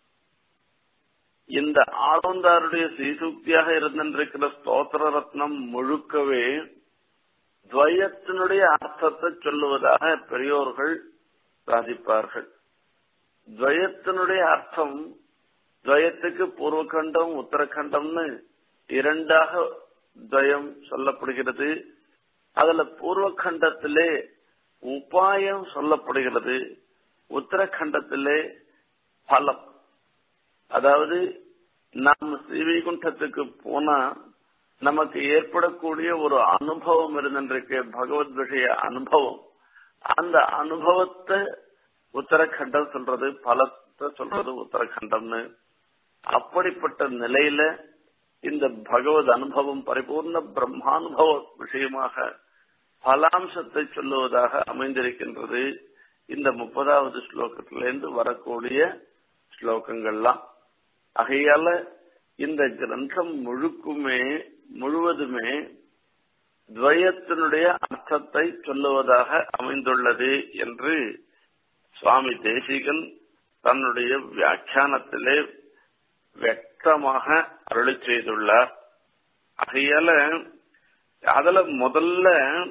இந்த ஆழ்ந்தாருடைய ஸ்ரீசூக்தியாக இருந்திருக்கிற ஸ்தோத்திர ரத்னம் முழுக்கவே துவயத்தினுடைய அர்த்தத்தை சொல்லுவதாக பெரியோர்கள் சாதிப்பார்கள் துவயத்தினுடைய அர்த்தம் துவயத்துக்கு பூர்வகண்டம் உத்தரகண்டம்னு இரண்டாக துவயம் சொல்லப்படுகிறது அதுல பூர்வகண்டத்திலே உபாயம் சொல்லப்படுகிறது உத்தரகண்டத்திலே பலம் அதாவது நாம் ஸ்ரீவைகுண்டத்துக்கு போனா நமக்கு ஏற்படக்கூடிய ஒரு அனுபவம் இருந்திருக்கு பகவத் விஷய அனுபவம் அந்த அனுபவத்தை உத்தரகண்டம் சொல்றது பலத்தை சொல்றது உத்தரகண்டம்னு அப்படிப்பட்ட நிலையில இந்த பகவத் அனுபவம் பரிபூர்ண பிரம்மானுபவ விஷயமாக பலாம்சத்தை சொல்லுவதாக அமைந்திருக்கின்றது இந்த முப்பதாவது ஸ்லோகத்திலிருந்து வரக்கூடிய ஸ்லோகங்கள்லாம் ஆகையால இந்த கிரந்தம் முழுக்குமே முழுவதுமே துவயத்தினுடைய அர்த்தத்தை சொல்லுவதாக அமைந்துள்ளது என்று சுவாமி தேசிகன் தன்னுடைய வியாக்கியானத்திலே வெட்டமாக அருளி செய்துள்ளார் ஆகையால அதுல முதல்ல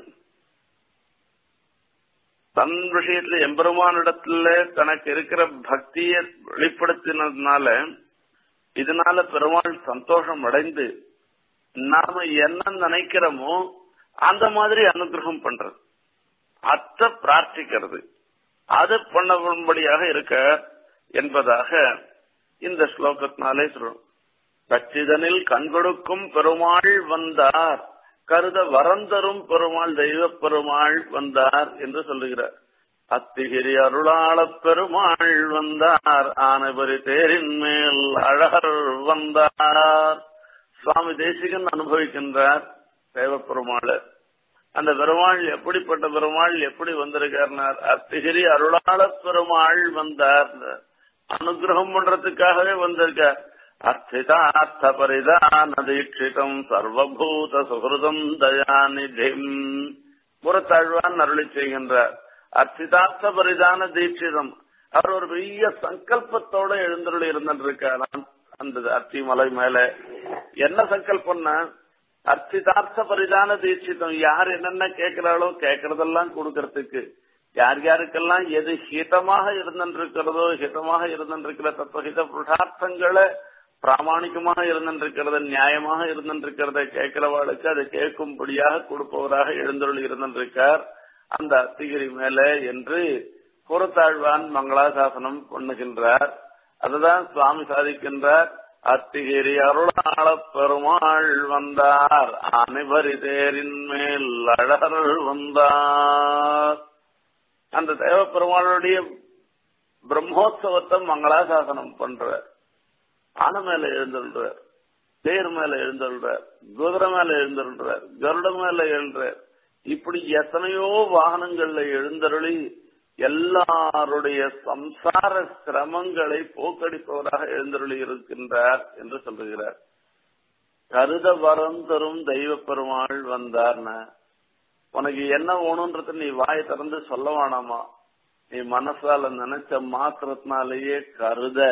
தன் விஷயத்துல எம்பெருமானிடத்துல தனக்கு இருக்கிற பக்தியை வெளிப்படுத்தினதுனால இதனால பெருமாள் சந்தோஷம் அடைந்து நாம என்ன நினைக்கிறோமோ அந்த மாதிரி அனுகிரகம் பண்றது அத்த பிரார்த்திக்கிறது அது பண்ணபடியாக இருக்க என்பதாக இந்த ஸ்லோகத்தினாலே சொல்றோம் கச்சிதனில் கண்கொடுக்கும் பெருமாள் வந்தார் கருத வரந்தரும் பெருமாள் தெய்வ பெருமாள் வந்தார் என்று சொல்லுகிறார் அத்திகிரி அருளாளப் பெருமாள் வந்தார் ஆனபரி தேரின் மேல் அழகர் வந்தார் சுவாமி தேசிகன் அனுபவிக்கின்றார் தேவ பெருமாள் அந்த பெருமாள் எப்படிப்பட்ட பெருமாள் எப்படி வந்திருக்காருனார் அத்திகிரி அருளாள பெருமாள் வந்தார் அனுகிரகம் பண்றதுக்காகவே வந்திருக்கார் அர்த்திதார்த்த பரிதான தீட்சிதம் சர்வபூத சுகிருதம் தயாநிதிம் புறத்தாழ்வான் அருளி செய்கின்றார் அர்த்திதார்த்த பரிதான தீட்சிதம் அவர் ஒரு பெரிய சங்கல்பத்தோட எழுந்தருள் இருந்திருக்காராம் அந்த அத்திமலை மேல என்ன சங்கல்பம்னா அர்த்திதார்த்த பரிதான தீட்சிதம் யார் என்னென்ன கேட்கிறாளோ கேட்கறதெல்லாம் கொடுக்கறதுக்கு யார் யாருக்கெல்லாம் எது ஹிதமாக இருந்திருக்கிறதோ ஹிதமாக இருந்திருக்கிற தத்துவஹித புருஷார்த்தங்களை பிராமணிகமாக இருந்திருக்கிறத நியாயமாக இருந்திருக்கிறத கேட்கிறவாளுக்கு அதை கேட்கும்படியாக கொடுப்பவராக எழுந்தருள் இருந்திருக்கார் அந்த அத்திகிரி மேல என்று புறத்தாழ்வான் மங்களாசாசனம் பண்ணுகின்றார் அதுதான் சுவாமி சாதிக்கின்றார் அத்திகிரி அருளாள பெருமாள் வந்தார் அனைவரி தேரின் மேல் அழகர் வந்தார் அந்த தேவ பெருமாளுடைய பிரம்மோத்சவத்தை மங்களாசாசனம் பண்றார் ஆனை மேல எழுந்துள்ளார் தேர் மேல எழுந்துள்ளார் குதிரை மேல எழுந்துள்ளார் கருட மேல எழுறார் இப்படி எத்தனையோ வாகனங்கள்ல எழுந்தருளி எல்லாருடைய சம்சார சிரமங்களை போக்கடிப்பவராக எழுந்தருளி இருக்கின்றார் என்று சொல்லுகிறார் கருத வரம் தரும் தெய்வ பெருமாள் வந்தார்னா உனக்கு என்ன வேணும்ன்றத நீ வாயை திறந்து சொல்ல வேணாமா நீ மனசால நினைச்ச மாத்திரத்தினாலேயே கருத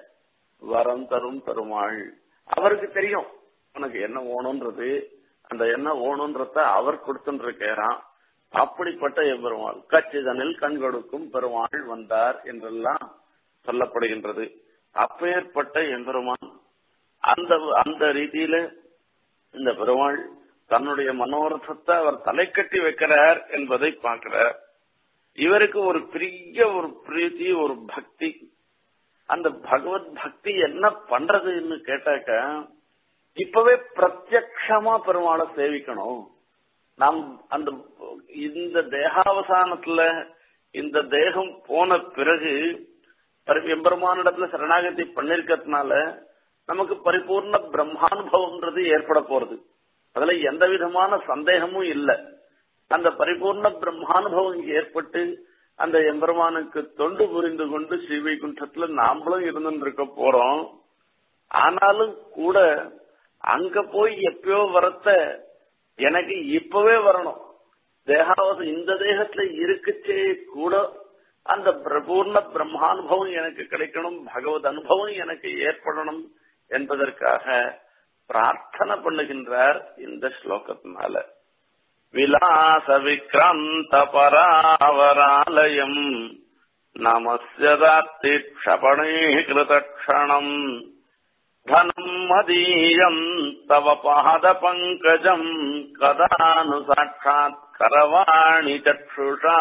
வரம் தரும் பெருமாள் அவருக்கு தெரியும் உனக்கு என்ன வேணும்ன்றது அந்த என்ன வேணும்ன்றத அவர் கொடுத்துட்டு இருக்கிறான் அப்படிப்பட்ட எம்பெருமாள் கச்சிதனில் கண் கொடுக்கும் பெருமாள் வந்தார் என்றெல்லாம் சொல்லப்படுகின்றது அப்பேற்பட்ட எம்பெருமான் அந்த அந்த ரீதியில இந்த பெருமாள் தன்னுடைய மனோரதத்தை அவர் தலை கட்டி வைக்கிறார் என்பதை பார்க்கிறார் இவருக்கு ஒரு பெரிய ஒரு பிரீத்தி ஒரு பக்தி அந்த பகவத் பக்தி என்ன பண்றதுன்னு கேட்டாக்க இப்பவே பிரத்யக்ஷமா பெருமாளை சேவிக்கணும் நாம் அந்த இந்த தேகாவசானத்துல இந்த தேகம் போன பிறகு எம்பெருமானிடத்துல சரணாகதி பண்ணிருக்கிறதுனால நமக்கு பரிபூர்ண பிரம்மானுபவம்ன்றது ஏற்பட போறது அதுல எந்த விதமான சந்தேகமும் இல்லை அந்த பரிபூர்ண பிரம்மானுபவம் ஏற்பட்டு அந்த எம்பெருமானுக்கு தொண்டு புரிந்து கொண்டு ஸ்ரீவைகுண்டத்துல நாமளும் இருந்துருக்க போறோம் ஆனாலும் கூட அங்க போய் எப்பயோ வரத்த எனக்கு இப்பவே வரணும் தேகாவசம் இந்த தேகத்துல இருக்குச்சே கூட அந்த பிரபூர்ண பிரம்மானுபவம் எனக்கு கிடைக்கணும் பகவத் அனுபவம் எனக்கு ஏற்படணும் என்பதற்காக பிரார்த்தனை பண்ணுகின்றார் இந்த ஸ்லோகத்தினால விலாச விக்ராந்த பராவராலயம் நமஸ்யதார்த்தி க்ஷபணீகிருதக்ஷணம் धनम् मदीयम् तव पादपङ्कजम् कदानु साक्षात् करवाणि चक्षुषा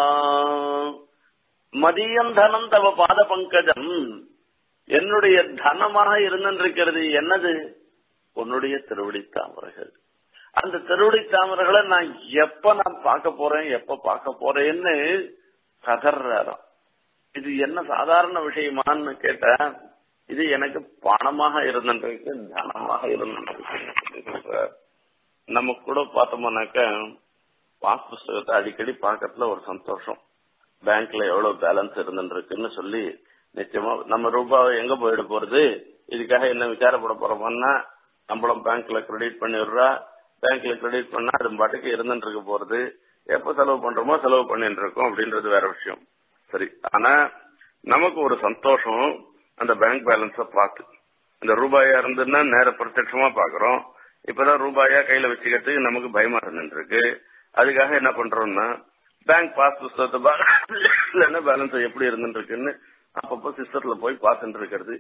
மதியம் தனம் தவ பாத பங்கஜம் என்னுடைய தனமாக இருந்திருக்கிறது என்னது உன்னுடைய திருவடி தாமரைகள் அந்த திருவடி தாமரைகளை நான் எப்ப நான் பார்க்க போறேன் எப்ப பார்க்க போறேன்னு கதறாராம் இது என்ன சாதாரண விஷயமான்னு கேட்டா இது எனக்கு பணமாக இருந்திருக்கு தனமாக இருந்திருக்கு நம்ம கூட பார்த்தோம்னாக்க பாஸ் புஸ்தகத்தை அடிக்கடி பார்க்கறதுல ஒரு சந்தோஷம் பேங்க்ல எவ்வளவு பேலன்ஸ் இருந்துருக்குன்னு சொல்லி நிச்சயமா நம்ம ரூபாய் எங்க போயிட போறது இதுக்காக என்ன விசாரப்பட போறோம்னா நம்மளும் பேங்க்ல கிரெடிட் பண்ணி விடுறா பேங்க்ல கிரெடிட் பண்ணா அது பாட்டுக்கு இருந்துட்டு இருக்க போறது எப்ப செலவு பண்றோமோ செலவு பண்ணிட்டு இருக்கோம் அப்படின்றது வேற விஷயம் சரி ஆனா நமக்கு ஒரு சந்தோஷம் அந்த பேங்க் பேலன்ஸ பார்த்து இந்த ரூபாயா இருந்துன்னா நேர பிரத்யட்சமா பாக்குறோம் இப்பதான் ரூபாயா கையில வச்சுக்கிறதுக்கு நமக்கு பயமா இருந்துருக்கு அதுக்காக என்ன பண்றோம்னா பேங்க் பாஸ் புஸ்தகத்தை இல்லைன்னா பேலன்ஸ் எப்படி இருந்துருக்குன்னு அப்பப்போ சிஸ்டத்துல போய் பார்த்துட்டு இருக்கிறது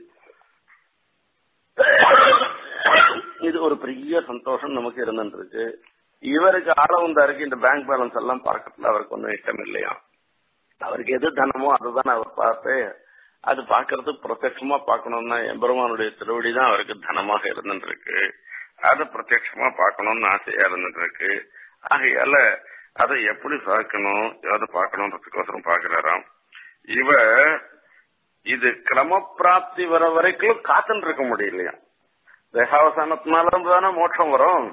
இது ஒரு பெரிய சந்தோஷம் நமக்கு இருந்துருக்கு இவருக்கு ஆளவந்தாருக்கு இந்த பேங்க் பேலன்ஸ் எல்லாம் பார்க்கறதுல அவருக்கு ஒன்றும் இஷ்டம் இல்லையா அவருக்கு எது தனமோ அதுதான் அவர் பார்த்து அது பாக்குறது பிரத்யட்சமா பார்க்கணும்னா எம்பெருமானுடைய திருவடி தான் அவருக்கு தனமாக இருந்துருக்கு அதை பிரத்யட்சமா பார்க்கணும்னு ஆசையா இருந்துருக்கு ஆகையால அதை எப்படி பார்க்கணும் எதை பார்க்கணும்ன்றதுக்கோசரம் பாக்குறாராம் இவ இது கிரமப்பிராப்தி வர வரைக்கும் காத்துன்னு இருக்க முடியலையா தேகாவசானத்தினால தானே மோட்சம் வரும்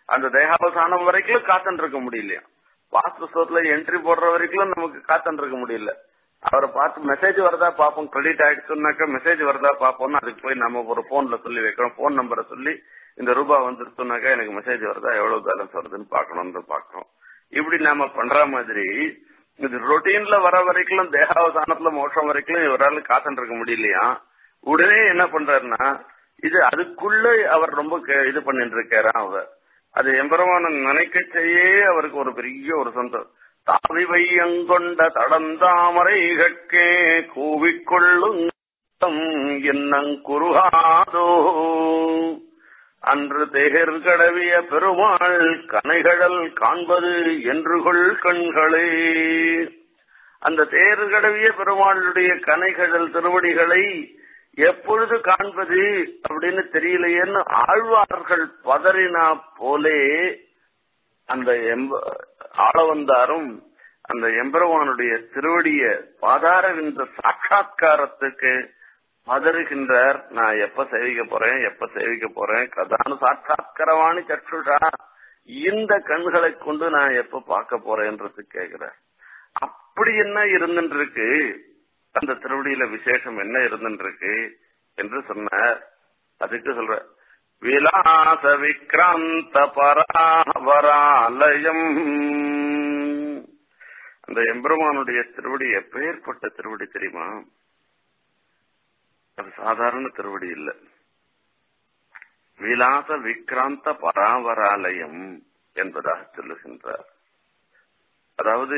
அந்த தேகாவசானம் வரைக்கும் காத்துட்டு இருக்க முடியலையா பாஸ் புஸ்தகத்துல என்ட்ரி போடுற வரைக்கும் நமக்கு காத்துட்டு இருக்க முடியல அவரை பார்த்து மெசேஜ் வருதா பார்ப்போம் கிரெடிட் ஆயிடுச்சுனாக்கா மெசேஜ் வருதா பார்ப்போம்னு அதுக்கு போய் நம்ம ஒரு போன்ல சொல்லி வைக்கிறோம் போன் நம்பரை சொல்லி இந்த ரூபாய் வந்துருச்சுனாக்கா எனக்கு மெசேஜ் வருதா எவ்வளவு பேலன்ஸ் வருதுன்னு பாக்கணும்னு பாக்குறோம் இப்படி நாம பண்ற மாதிரி இது ரொட்டீன்ல வர வரைக்கும் தேகாவசானத்துல மோஷம் வரைக்கும் இவரால் காத்துட்டு இருக்க முடியலையா உடனே என்ன பண்றாருன்னா இது அதுக்குள்ள அவர் ரொம்ப கே- இது பண்ணிட்டு இருக்காரா அவர் அது எம்பெருமான நினைக்கச்சேயே அவருக்கு ஒரு பெரிய ஒரு சந்தோஷம் தாவி வையங்கொண்ட தடந்தாமரைகட்கே கூவிக்கொள்ளும் என்னங்குருகாதோ அன்று தேகர் கடவிய பெருமாள் கனைகடல் காண்பது என்றுகொள் கண்களே அந்த தேர் கடவிய பெருமாளுடைய கனைகடல் திருவடிகளை எப்பொழுது காண்பது அப்படின்னு தெரியலையேன்னு ஆழ்வார்கள் பதறினா போலே அந்த எம்ப ஆளவந்தாரும் அந்த எம்பெருமானுடைய திருவடிய பாதார இந்த சாட்சா்காரத்துக்கு பதறுகின்றார் நான் எப்ப சேவிக்க போறேன் எப்ப சேவிக்க போறேன் கதானு சாட்சா்கரவாணி சற்றுஷா இந்த கண்களை கொண்டு நான் எப்ப பார்க்க போறேன்றது கேக்குறார் அப்படி என்ன இருந்துட்டு இருக்கு அந்த திருவடியில விசேஷம் என்ன இருந்துட்டு இருக்கு என்று சொன்னார் அதுக்கு சொல்ற விலாச விக்ராந்த பராவராலயம் அந்த எம்பெருமானுடைய திருவடி எப்பேற்பட்ட திருவடி தெரியுமா அது சாதாரண திருவடி இல்ல விலாச விக்ராந்த பராவராலயம் என்பதாக சொல்லுகின்றார் அதாவது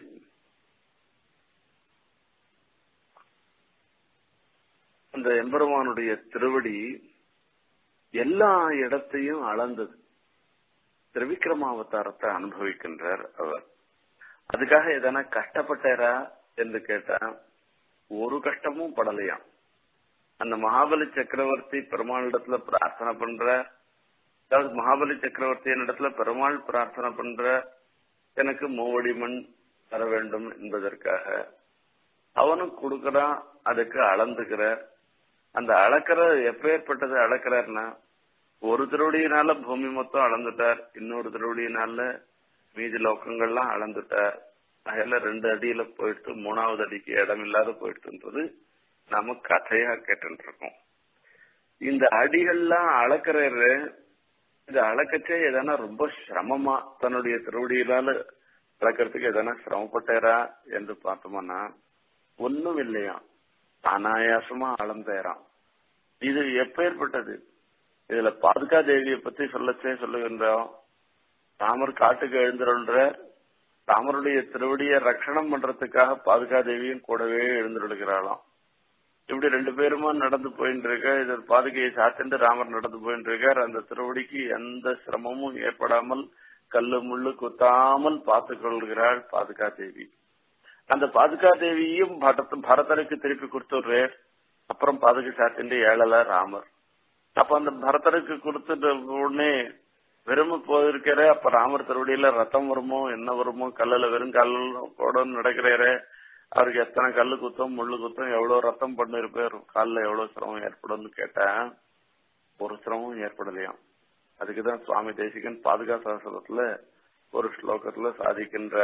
அந்த எம்பெருமானுடைய திருவடி எல்லா இடத்தையும் அளந்தது திரிவிக்ரமாவதாரத்தை அனுபவிக்கின்றார் அவர் அதுக்காக எதனா கஷ்டப்பட்டாரா என்று கேட்டா ஒரு கஷ்டமும் படலையாம் அந்த மகாபலி சக்கரவர்த்தி பெருமாளிடத்துல பிரார்த்தனை பண்ற அதாவது மகாபலி சக்கரவர்த்தி இடத்துல பெருமாள் பிரார்த்தனை பண்ற எனக்கு மூவடி மண் தர வேண்டும் என்பதற்காக அவனும் கொடுக்கறான் அதுக்கு அளந்துக்கிற அந்த அளக்கிற எப்பேற்பட்டது அளக்கிறார்னா ஒரு திருவடியினால பூமி மொத்தம் அளந்துட்டார் இன்னொரு திருவடியினால மீதி லோக்கங்கள்லாம் அளந்துட்டார் அதில் ரெண்டு அடியில போயிட்டு மூணாவது அடிக்கு இடம் இல்லாத போயிட்டுன்றது நாம கதையா கேட்டு இருக்கோம் இந்த அடிகள்லாம் அளக்கிறாரு இது அளக்கச்சே எதனா ரொம்ப சிரமமா தன்னுடைய திருவடியினால அளக்கிறதுக்கு எதனா சிரமப்பட்டாரா என்று பார்த்தோம்னா ஒண்ணும் இல்லையா அனாயாசமா அளந்தேறான் இது எப்பேற்பட்டது இதுல பாதுகா தேவியை பத்தி சொல்லச்சே சொல்லுகின்றோம் ராமர் காட்டுக்கு எழுந்துருன்ற ராமருடைய திருவடியை ரட்சணம் பண்றதுக்காக பாதுகா தேவியும் கூடவே எழுந்துருகிறாளாம் இப்படி ரெண்டு பேருமா நடந்து போயிட்டு இருக்க இது பாதுகையை சாத்திட்டு ராமர் நடந்து போயிட்டு இருக்கார் அந்த திருவடிக்கு எந்த சிரமமும் ஏற்படாமல் கல்லு முள்ளு குத்தாமல் பார்த்துக் கொள்கிறாள் பாதுகா தேவி அந்த பாதுகா தேவியும் பரத பரதனுக்கு திருப்பி கொடுத்துடுறார் அப்புறம் பாதுகை சாத்திட்டு ஏழல ராமர் அப்ப அந்த பரதனுக்கு கொடுத்துட்ட உடனே வெறும போயிருக்கிற அப்ப ராமர் திருவடியில ரத்தம் வருமோ என்ன வருமோ கல்லுல வெறும் கல்லோட நடக்கிறாரு அவருக்கு எத்தனை கல்லு குத்தம் முள்ளு குத்தம் எவ்வளவு ரத்தம் பண்ணு இருப்பார் காலில் எவ்வளவு சிரமம் ஏற்படும்னு கேட்டேன் ஒரு சிரமம் ஏற்படலையாம் அதுக்குதான் சுவாமி தேசிகன் பாதுகா சாஸ்திரத்துல ஒரு ஸ்லோகத்துல சாதிக்கின்ற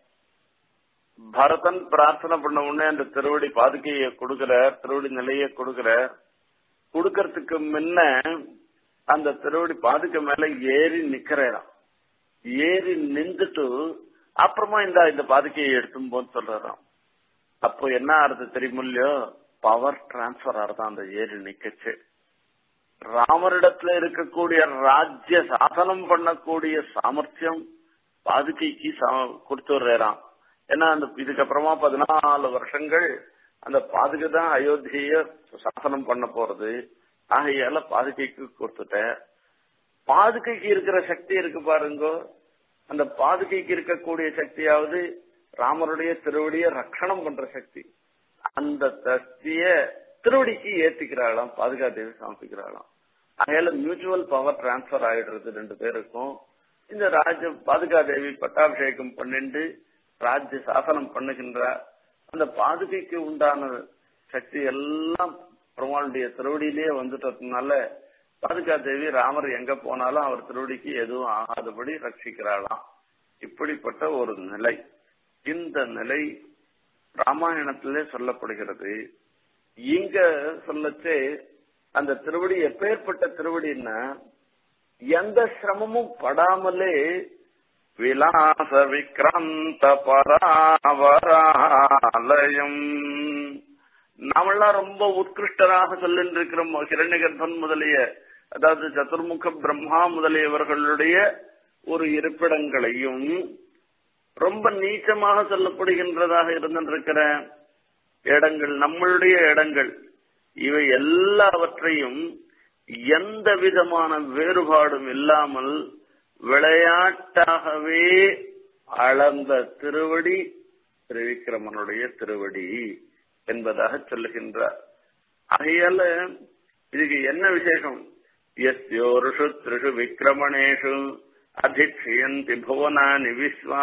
பரதன் பிரார்த்தனை பண்ண உடனே அந்த திருவடி பாதுகையை கொடுக்கிற திருவடி நிலைய கொடுக்கிற கொடுக்கறதுக்கு முன்ன அந்த திருவடி பாதுகை மேல ஏறி நிக்கிறாராம் ஏறி நின்றுட்டு அப்புறமா இந்த இந்த பாதுகையை எடுத்தும் போது சொல்றாராம் அப்போ என்ன ஆறுது தெரியுமில்லையோ பவர் டிரான்ஸ்பர் ஆறுதான் அந்த ஏறி நிக்கச்சு ராமரிடத்துல இருக்கக்கூடிய ராஜ்ய சாசனம் பண்ணக்கூடிய சாமர்த்தியம் பாதுகைக்கு கொடுத்துடுறாராம் ஏன்னா அந்த இதுக்கப்புறமா பதினாலு வருஷங்கள் அந்த பாதுகை தான் அயோத்திய சாசனம் பண்ண போறது ஆகையால பாதுகைக்கு கொடுத்துட்டேன் பாதுகைக்கு இருக்கிற சக்தி இருக்கு பாருங்க அந்த பாதுகைக்கு இருக்கக்கூடிய சக்தியாவது ராமருடைய திருவடியை ரட்சணம் பண்ற சக்தி அந்த சக்திய திருவடிக்கு ஏத்திக்கிறாளாம் பாதுகா தேவி சமர்ப்பிக்கிறாளாம் அதனால மியூச்சுவல் பவர் டிரான்ஸ்பர் ஆயிடுறது ரெண்டு பேருக்கும் இந்த ராஜ பாதுகா தேவி பட்டாபிஷேகம் பண்ணிட்டு ராஜ்ய சாசனம் பண்ணுகின்றார் அந்த பாதுகைக்கு உண்டான சக்தி எல்லாம் பெருமாளுடைய திருவடியிலேயே வந்துட்டதுனால பாதுகா தேவி ராமர் எங்க போனாலும் அவர் திருவடிக்கு எதுவும் ஆகாதபடி ரட்சிக்கிறாளாம் இப்படிப்பட்ட ஒரு நிலை இந்த நிலை ராமாயணத்திலே சொல்லப்படுகிறது இங்க சொல்லச்சே அந்த திருவடி எப்பேற்பட்ட திருவடின்னா எந்த சிரமமும் படாமலே விலாச விக்ராந்த பராவராலயம் நாமெல்லாம் ரொம்ப உத்கிருஷ்டராக சொல்லிட்டு இருக்கிறோம் ஹிரண்யகர்பன் முதலிய அதாவது சதுர்முக பிரம்மா முதலியவர்களுடைய ஒரு இருப்பிடங்களையும் ரொம்ப நீச்சமாக சொல்லப்படுகின்றதாக இருந்திருக்கிற இடங்கள் நம்மளுடைய இடங்கள் இவை எல்லாவற்றையும் எந்த விதமான வேறுபாடும் இல்லாமல் விளையாட்டாகவே அளந்த திருவடி திருவிக்கிரமனுடைய திருவடி என்பதாக சொல்லுகின்றார் ஆகையால இதுக்கு என்ன விசேஷம் எஸ்யோருஷு திருஷு விக்கிரமணேஷு அதிக்ஷயந்தி புவனானி விஸ்வா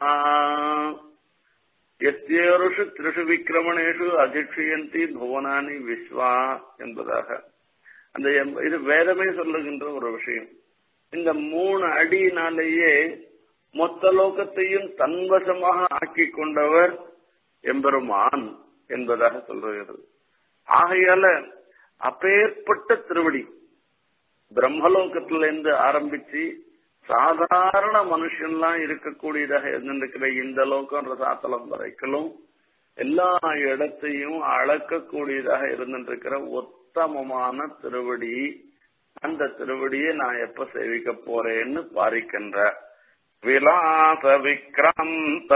எஸ்யோருஷு திருஷு விக்கிரமணேஷு அதிக்ஷயந்தி புவனானி விஸ்வா என்பதாக அந்த இது வேதமே சொல்லுகின்ற ஒரு விஷயம் இந்த மூணு அடியினாலேயே மொத்த லோகத்தையும் தன்வசமாக ஆக்கி கொண்டவர் எம்பெருமான் என்பதாக சொல்லுகிறது ஆகையால அப்பேற்பட்ட திருவடி பிரம்மலோகத்திலிருந்து ஆரம்பிச்சு சாதாரண மனுஷன்லாம் இருக்கக்கூடியதாக இருந்திருக்கிற இந்த லோகம் ரசாத்தலம் வரைக்கும் எல்லா இடத்தையும் அளக்கக்கூடியதாக இருந்திருக்கிற உத்தமமான திருவடி அந்த திருவடியை நான் எப்ப சேவிக்க போறேன்னு பாரிக்கின்ற விலாச விக்ராந்த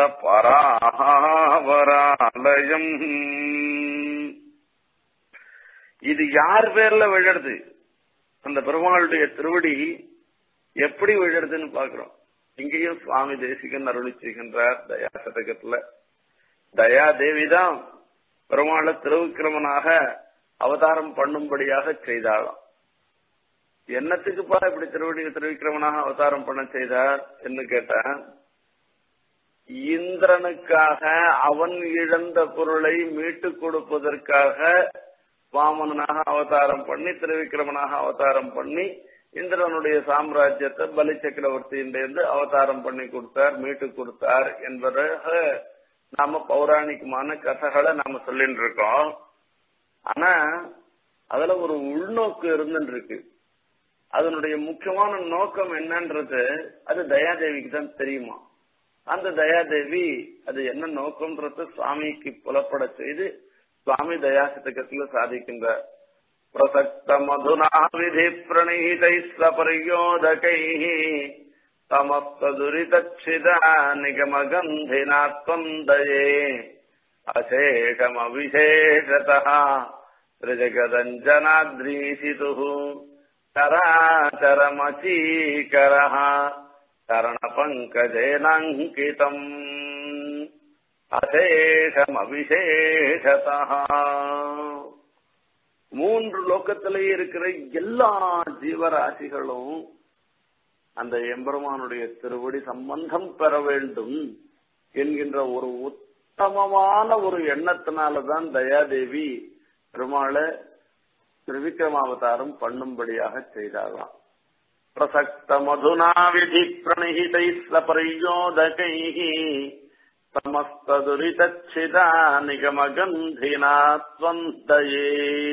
பராவராலயம் இது யார் பேர்ல விழறது அந்த பெருமாளுடைய திருவடி எப்படி விழறதுன்னு பாக்குறோம் இங்கேயும் சுவாமி தேசிகன் அருளி செய்கின்றார் தயா சதகத்துல தயா தேவிதான் பெருமாளை திருவிக்கிரமனாக அவதாரம் பண்ணும்படியாக செய்தாளாம் என்னத்துக்குப்பா இப்படி திருவடி திருவிக்கிரமனாக அவதாரம் பண்ண செய்தார் என்று கேட்டேன் இந்திரனுக்காக அவன் இழந்த பொருளை மீட்டுக் கொடுப்பதற்காக வாமனாக அவதாரம் பண்ணி திருவிக்கிரமனாக அவதாரம் பண்ணி இந்திரனுடைய சாம்ராஜ்யத்தை பலி சக்கரவர்த்தியிலிருந்து அவதாரம் பண்ணி கொடுத்தார் மீட்டு கொடுத்தார் என்பதாக நாம பௌராணிகமான கதைகளை நாம சொல்லிட்டு இருக்கோம் ஆனா அதுல ஒரு உள்நோக்கு இருந்துட்டு இருக்கு அதனுடைய முக்கியமான நோக்கம் என்னன்றது அது தயாதேவிக்கு தான் தெரியுமா அந்த தயாதேவி அது என்ன நோக்கம்ன்றது சுவாமிக்கு புலப்பட செய்து சுவாமி தயாசதகத்துல சாதிக்கின்றார் பிரசக்த மதுனா விதி பிரணீதை சபரியோதகை சமஸ்துரிதச்சிதா நிகமகந்தினாத்வந்தயே அசேஷமவிசேஷதः त्रिजगदञ्जनाद्रीशितुः चराचरमचीकरः चरणपङ्कजेनाङ्कितम् அசேஷமவிசேஷதா மூன்று லோக்கத்திலேயே இருக்கிற எல்லா ஜீவராசிகளும் அந்த எம்பெருமானுடைய திருவடி சம்பந்தம் பெற வேண்டும் என்கின்ற ஒரு உத்தமமான ஒரு எண்ணத்தினாலதான் தயாதேவி பெருமாளை திருவிக்ரமாவதாரம் பண்ணும்படியாக செய்தாராம் பிரசக்த மதுனா விதி பிரணிஹிதை சபரியோதகை சமஸ்துரிதச்சிதா நிகமகந்தினா ஸ்வந்தயே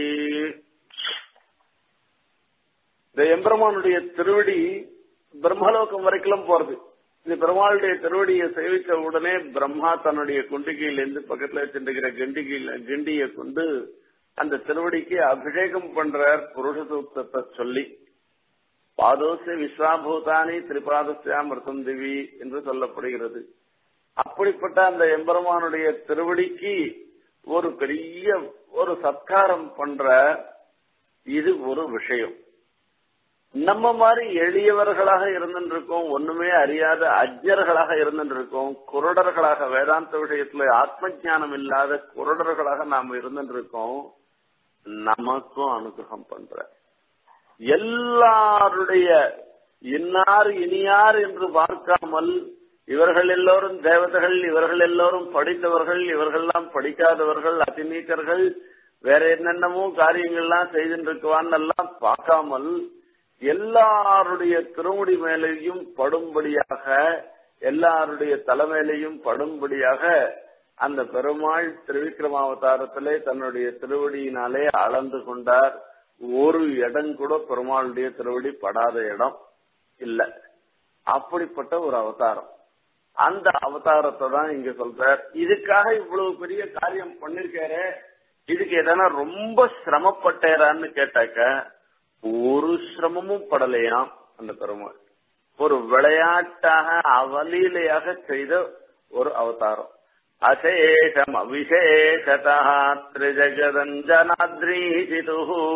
இந்த எம்பெருமானுடைய திருவடி பிரம்மலோகம் வரைக்கும் போறது இந்த பெருமாளுடைய திருவடியை சேவித்த உடனே பிரம்மா தன்னுடைய குண்டிகையிலிருந்து பக்கத்துல வச்சிருக்கிற கண்டிகையில கிண்டியை கொண்டு அந்த திருவடிக்கு அபிஷேகம் பண்றார் புருஷ சூக்தத்தை சொல்லி பாதோசிய விஸ்வாபூதானி திரிபாதசியாமிருத்தம் திவி என்று சொல்லப்படுகிறது அப்படிப்பட்ட அந்த எம்பெருமானுடைய திருவடிக்கு ஒரு பெரிய ஒரு சத்காரம் பண்ற இது ஒரு விஷயம் நம்ம மாதிரி எளியவர்களாக இருந்துருக்கோம் ஒண்ணுமே அறியாத அஜ்ஞர்களாக இருந்துருக்கோம் குருடர்களாக வேதாந்த விஷயத்துல ஆத்ம ஞானம் இல்லாத குருடர்களாக நாம் இருந்துருக்கோம் நமக்கும் அனுகிரகம் பண்ற எல்லாருடைய இன்னார் இனியார் என்று பார்க்காமல் இவர்கள் எல்லோரும் தேவதைகள் இவர்கள் எல்லோரும் படித்தவர்கள் இவர்கள்லாம் படிக்காதவர்கள் அதிநீக்கர்கள் வேற என்னென்னமோ காரியங்கள்லாம் செய்துட்டு இருக்குவான்னு எல்லாம் பார்க்காமல் எல்லாருடைய திருமுடி மேலேயும் படும்படியாக எல்லாருடைய தலைமையிலையும் படும்படியாக அந்த பெருமாள் திருவிக்ரமாவதாரத்திலே தன்னுடைய திருவடியினாலே அளந்து கொண்டார் ஒரு இடம் கூட பெருமாளுடைய திருவடி படாத இடம் இல்ல அப்படிப்பட்ட ஒரு அவதாரம் அந்த அவதாரத்தை தான் இங்க சொல்றார் இதுக்காக இவ்வளவு பெரிய காரியம் பண்ணிருக்காரு இதுக்கு எதனா ரொம்ப சிரமப்பட்டேரான்னு கேட்டாக்க ஒரு சிரமமும் படலையாம் அந்த பெருமாள் ஒரு விளையாட்டாக அவலீலையாக செய்த ஒரு அவதாரம் அசேஷம் அவிசேஷதா திரிஜகதஞ்சனாத்ரீஜிது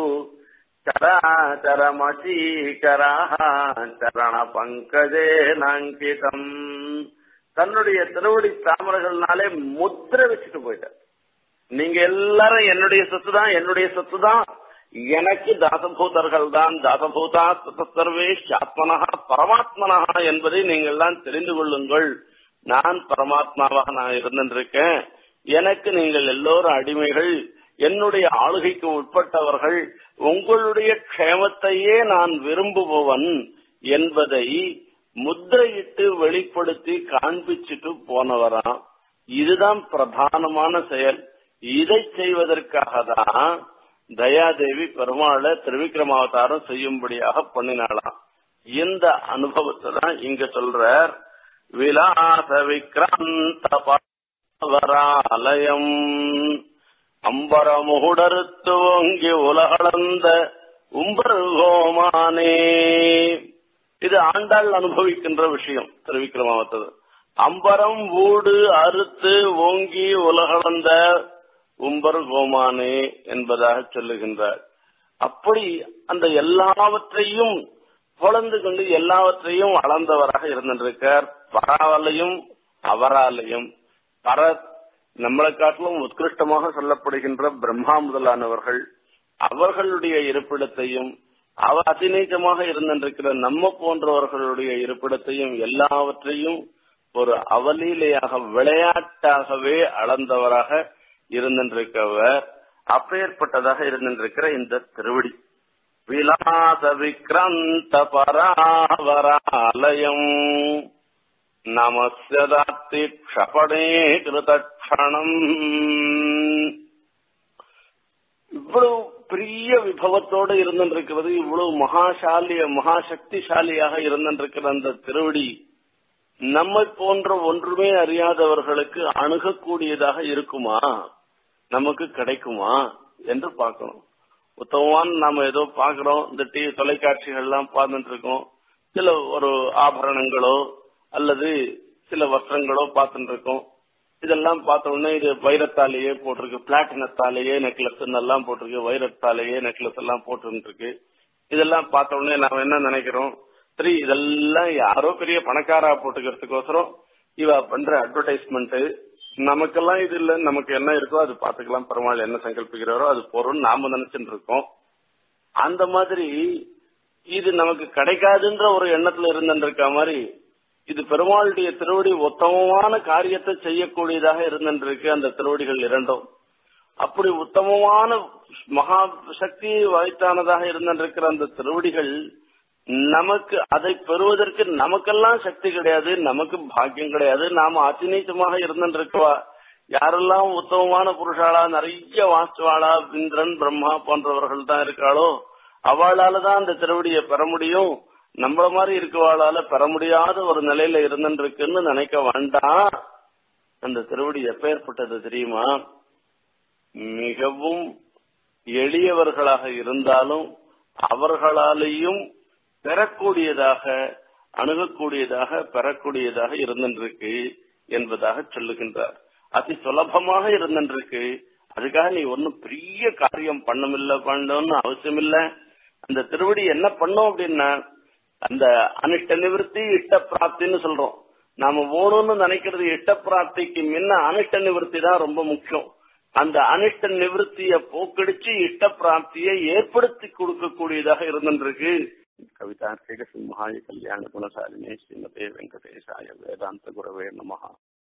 சராச்சரமசீகராக சரண பங்கஜே நாங்கிதம் தன்னுடைய திருவடி தாமரைகள்னாலே முத்திரை வச்சுட்டு போயிட்டார் நீங்க எல்லாரும் என்னுடைய சொத்து தான் என்னுடைய சொத்து தான் எனக்கு தாசபூதர்கள் தான் தாசபூதா சர்வே ஆத்மனஹா பரமாத்மனஹா என்பதை நீங்கள் தான் தெரிந்து கொள்ளுங்கள் நான் பரமாத்மாவாக நான் இருந்திருக்கேன் எனக்கு நீங்கள் எல்லோரும் அடிமைகள் என்னுடைய ஆளுகைக்கு உட்பட்டவர்கள் உங்களுடைய க்ஷேமத்தையே நான் விரும்புபவன் என்பதை முத்திரையிட்டு வெளிப்படுத்தி காண்பிச்சுட்டு போனவராம் இதுதான் பிரதானமான செயல் இதை செய்வதற்காக தான் தயாதேவி பெருமாளை திருவிக்ரமாவதாரம் செய்யும்படியாக பண்ணினாளாம் இந்த அனுபவத்தை தான் இங்க சொல்றார் விலாச விக்ராந்த பராலயம் அம்பரமுகுடறுத்து ஓங்கி உலகளந்த உம்பர்கோமானே இது ஆண்டாள் அனுபவிக்கின்ற விஷயம் திருவிக்ரமாவத்தது அம்பரம் ஊடு அறுத்து ஓங்கி உலகளந்த உம்பர் கோமானே என்பதாக சொல்லுகின்றார் அப்படி அந்த எல்லாவற்றையும் பொழந்து கொண்டு எல்லாவற்றையும் அளந்தவராக இருந்திருக்கார் பராவலையும் அவராலையும் பர நம்மளை காட்டிலும் உத்கிருஷ்டமாக சொல்லப்படுகின்ற பிரம்மா முதலானவர்கள் அவர்களுடைய இருப்பிடத்தையும் அவ அதிநீச்சமாக இருந்திருக்கிற நம்ம போன்றவர்களுடைய இருப்பிடத்தையும் எல்லாவற்றையும் ஒரு அவலீலையாக விளையாட்டாகவே அளந்தவராக இருந்திருக்கவர் அப்பேற்பட்டதாக இருந்திருக்கிற இந்த திருவடி விலாச விக்ராந்த பராவராலயம் நமஸ்யதாத்தி க்ஷபணே கிருதக்ஷணம் இவ்வளவு பெரிய விபவத்தோடு இருந்திருக்கிறது இவ்வளவு மகாசாலிய மகாசக்திசாலியாக இருந்திருக்கிற அந்த திருவடி நம்மை போன்ற ஒன்றுமே அறியாதவர்களுக்கு அணுகக்கூடியதாக இருக்குமா நமக்கு கிடைக்குமா என்று பார்க்கணும் உத்தமமான நாம ஏதோ பாக்குறோம் இந்த டிவி தொலைக்காட்சிகள்லாம் பார்த்துட்டு இருக்கோம் சில ஒரு ஆபரணங்களோ அல்லது சில வஸ்திரங்களோ பார்த்துட்டு இருக்கோம் இதெல்லாம் பார்த்த உடனே இது வைரத்தாலேயே போட்டிருக்கு பிளாட்டினத்தாலேயே நெக்லஸ் எல்லாம் போட்டிருக்கு வைரத்தாலேயே நெக்லஸ் எல்லாம் போட்டு இருக்கு இதெல்லாம் பார்த்த உடனே நாம என்ன நினைக்கிறோம் சரி இதெல்லாம் யாரோ பெரிய பணக்காரா போட்டுக்கிறதுக்கோசரம் இவ பண்ற அட்வர்டைஸ்மெண்ட் நமக்கெல்லாம் இது இல்ல நமக்கு என்ன இருக்கோ அது பாத்துக்கலாம் பெருமாள் என்ன சங்கல்பிக்கிறாரோ அது போறோம் நாம நினைச்சுட்டு இருக்கோம் அந்த மாதிரி இது நமக்கு கிடைக்காதுன்ற ஒரு எண்ணத்துல இருந்துருக்க மாதிரி இது பெருமாளுடைய திருவடி உத்தமமான காரியத்தை செய்யக்கூடியதாக இருந்திருக்கு அந்த திருவடிகள் இரண்டும் அப்படி உத்தமமான மகா சக்தி வாய்த்தானதாக இருந்திருக்கிற அந்த திருவடிகள் நமக்கு அதை பெறுவதற்கு நமக்கெல்லாம் சக்தி கிடையாது நமக்கு பாக்கியம் கிடையாது நாம அத்திநீச்சமாக இருந்திருக்கவா யாரெல்லாம் உத்தமமான புருஷாளா நிறைய வாஸ்துவாளா இந்திரன் பிரம்மா போன்றவர்கள் தான் இருக்காளோ அவளால தான் அந்த திருவடியை பெற முடியும் நம்மள மாதிரி இருக்கவாளால பெற முடியாத ஒரு நிலையில இருந்துருக்குன்னு நினைக்க வேண்டாம் அந்த திருவடி எப்பேற்பட்டது தெரியுமா மிகவும் எளியவர்களாக இருந்தாலும் அவர்களாலேயும் பெறக்கூடியதாக அணுகக்கூடியதாக பெறக்கூடியதாக இருந்திருக்கு என்பதாக சொல்லுகின்றார் அதி சுலபமாக இருந்திருக்கு அதுக்காக நீ ஒன்னும் பெரிய காரியம் பண்ணமில்ல பண்ணணும்னு அவசியம் இல்ல அந்த திருவடி என்ன பண்ணும் அப்படின்னா அந்த அனிஷ்ட நிவர்த்தி இஷ்ட பிராப்தின்னு சொல்றோம் நாம ஓணும்னு நினைக்கிறது இஷ்ட பிராப்திக்கு முன்ன அனிஷ்ட நிவர்த்தி தான் ரொம்ப முக்கியம் அந்த அனிஷ்ட நிவர்த்திய போக்கடிச்சு இஷ்ட பிராப்தியை ஏற்படுத்தி கொடுக்கக்கூடியதாக இருந்திருக்கு கவிதார்த்திக சிம்ஹாய கல்யாண குணசாலினே ஸ்ரீமதே வெங்கடேசாய வேதாந்த குரவே நமஹா